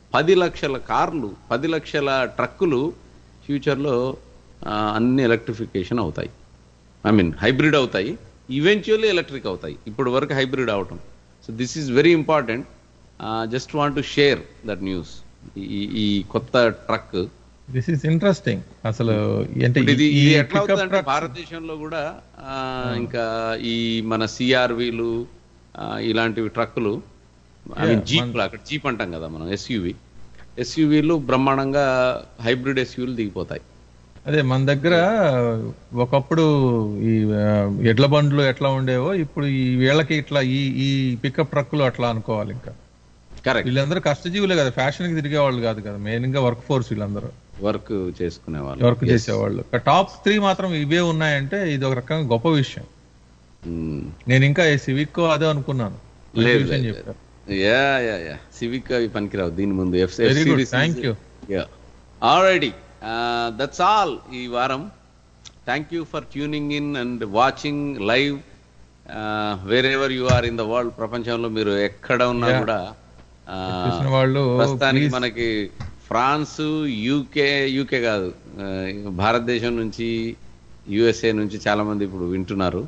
S3: పది లక్షల కార్లు పది లక్షల ట్రక్కులు ఫ్యూచర్లో ఆ, అన్ని ఎలక్ట్రిఫికేషన్ అవుతాయి ఐ మీన్ హైబ్రిడ్ అవుతాయి ఈవెన్చువల్లీ ఎలక్ట్రిక్ అవుతాయి ఇప్పుడు వరకు హైబ్రిడ్ అవటం so this is very important just want to share that news ఈ ఈ కొత్త ట్రక్
S4: దిస్ ఈస్ ఇంట్రెస్టింగ్ అసలు అంటే
S3: ఇప్పుడు ఇది
S4: ఈ
S3: ఇది ఎట్లా
S4: pickup
S3: అవుతుందంటే
S4: trucks-
S3: భారతదేశంలో కూడా ఆ, ఇంకా ఈ మన సిఆర్వీలు ఇలాంటివి ట్రక్కులు ఐ మీన్
S4: Yeah,
S3: జీప్ అక్కడ జీప్ అంటాం కదా మనం ఎస్యూవి ఎస్యూవీలు బ్రహ్మాండంగా హైబ్రిడ్ ఎస్యూవీలు దిగిపోతాయి
S4: అదే మన దగ్గర ఒకప్పుడు ఈ ఆ, ఎడ్ల బండ్లు ఎట్లా ఉండేవో ఇప్పుడు ఈ వీళ్ళకి ఇట్లా ఈ ఈ పికప్ ట్రక్కులు అట్లా అనుకోవాలి ఇంకా
S3: కరెక్ట్
S4: వీళ్ళందరూ కష్టజీవులే కదా ఫ్యాషన్ కి తిరిగే వాళ్ళు కాదు కదా మెయిన్ గా వర్క్ ఫోర్స్ వీళ్ళందరూ
S3: వర్క్ చేసుకునే వాళ్ళు
S4: వర్క్ చేసేవాళ్ళు టాప్ త్రీ మాత్రం ఇవే ఉన్నాయంటే ఇది ఒక రకంగా గొప్ప విషయం నేను ఇంకా సివిక్ అదే అనుకున్నాను మంచి
S3: లేదు
S4: విషయం
S3: లేదు,
S4: చెప్పారు
S3: యా యా యా సివిక్ అవి పనికిరావు దీని ముందు F
S4: Very good, thank you.
S3: Already that's all ఈ వారం thank you for tuning in and watching live wherever you are in the world ప్రపంచంలో మీరు ఎక్కడ ఉన్నా
S4: Yeah.
S3: కూడా ఆ,
S4: చూసిన వాళ్ళు
S3: ప్రస్తుతానికి
S4: please-
S3: మనకి ఫ్రాన్స్ యూకే యూకే కాదు ఆ, భారతదేశం నుంచి యుఎస్ఏ నుంచి చాలా మంది ఇప్పుడు వింటున్నారు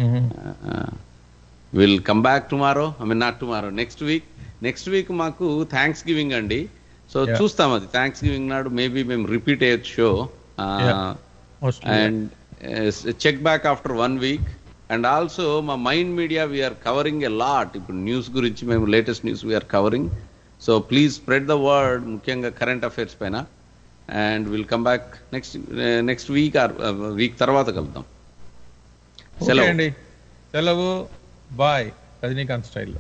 S3: will come back tomorrow I mean not tomorrow next week next week మాకు థ్యాంక్స్ గివింగ్ అండి సో
S4: Yeah.
S3: చూస్తాం అది థ్యాంక్స్ గివింగ్ నాడు మేబీ మేము రిపీట్ అయ్యొచ్చు show
S4: Yeah. Mostly, yeah.
S3: And check back after one week and also మా mind media we're covering a lot ఇప్పుడు news గురించి మేము latest news we're covering so please spread the word ముఖ్యంగా current affairs పైన and will come back next next week or week తర్వాత కలుద్దాం
S4: okay
S3: సెలవు
S4: అండి సెలవు బాయ్ రజనీకాంత్ స్టైల్లో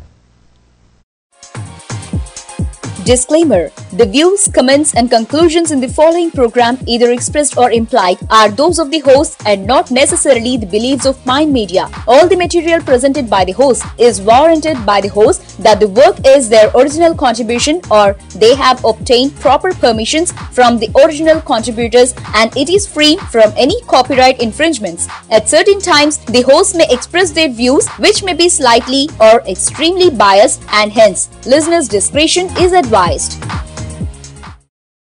S5: Disclaimer The views, comments, and conclusions in the following program, either expressed or implied, are those of the host and not necessarily the beliefs of Mind Media. All the material presented by the host is warranted by the host that the work is their original contribution or they have obtained proper permissions from the original contributors and it is free from any copyright infringements. At certain times, the host may express their views which may be slightly or extremely biased and hence listeners' discretion is advised.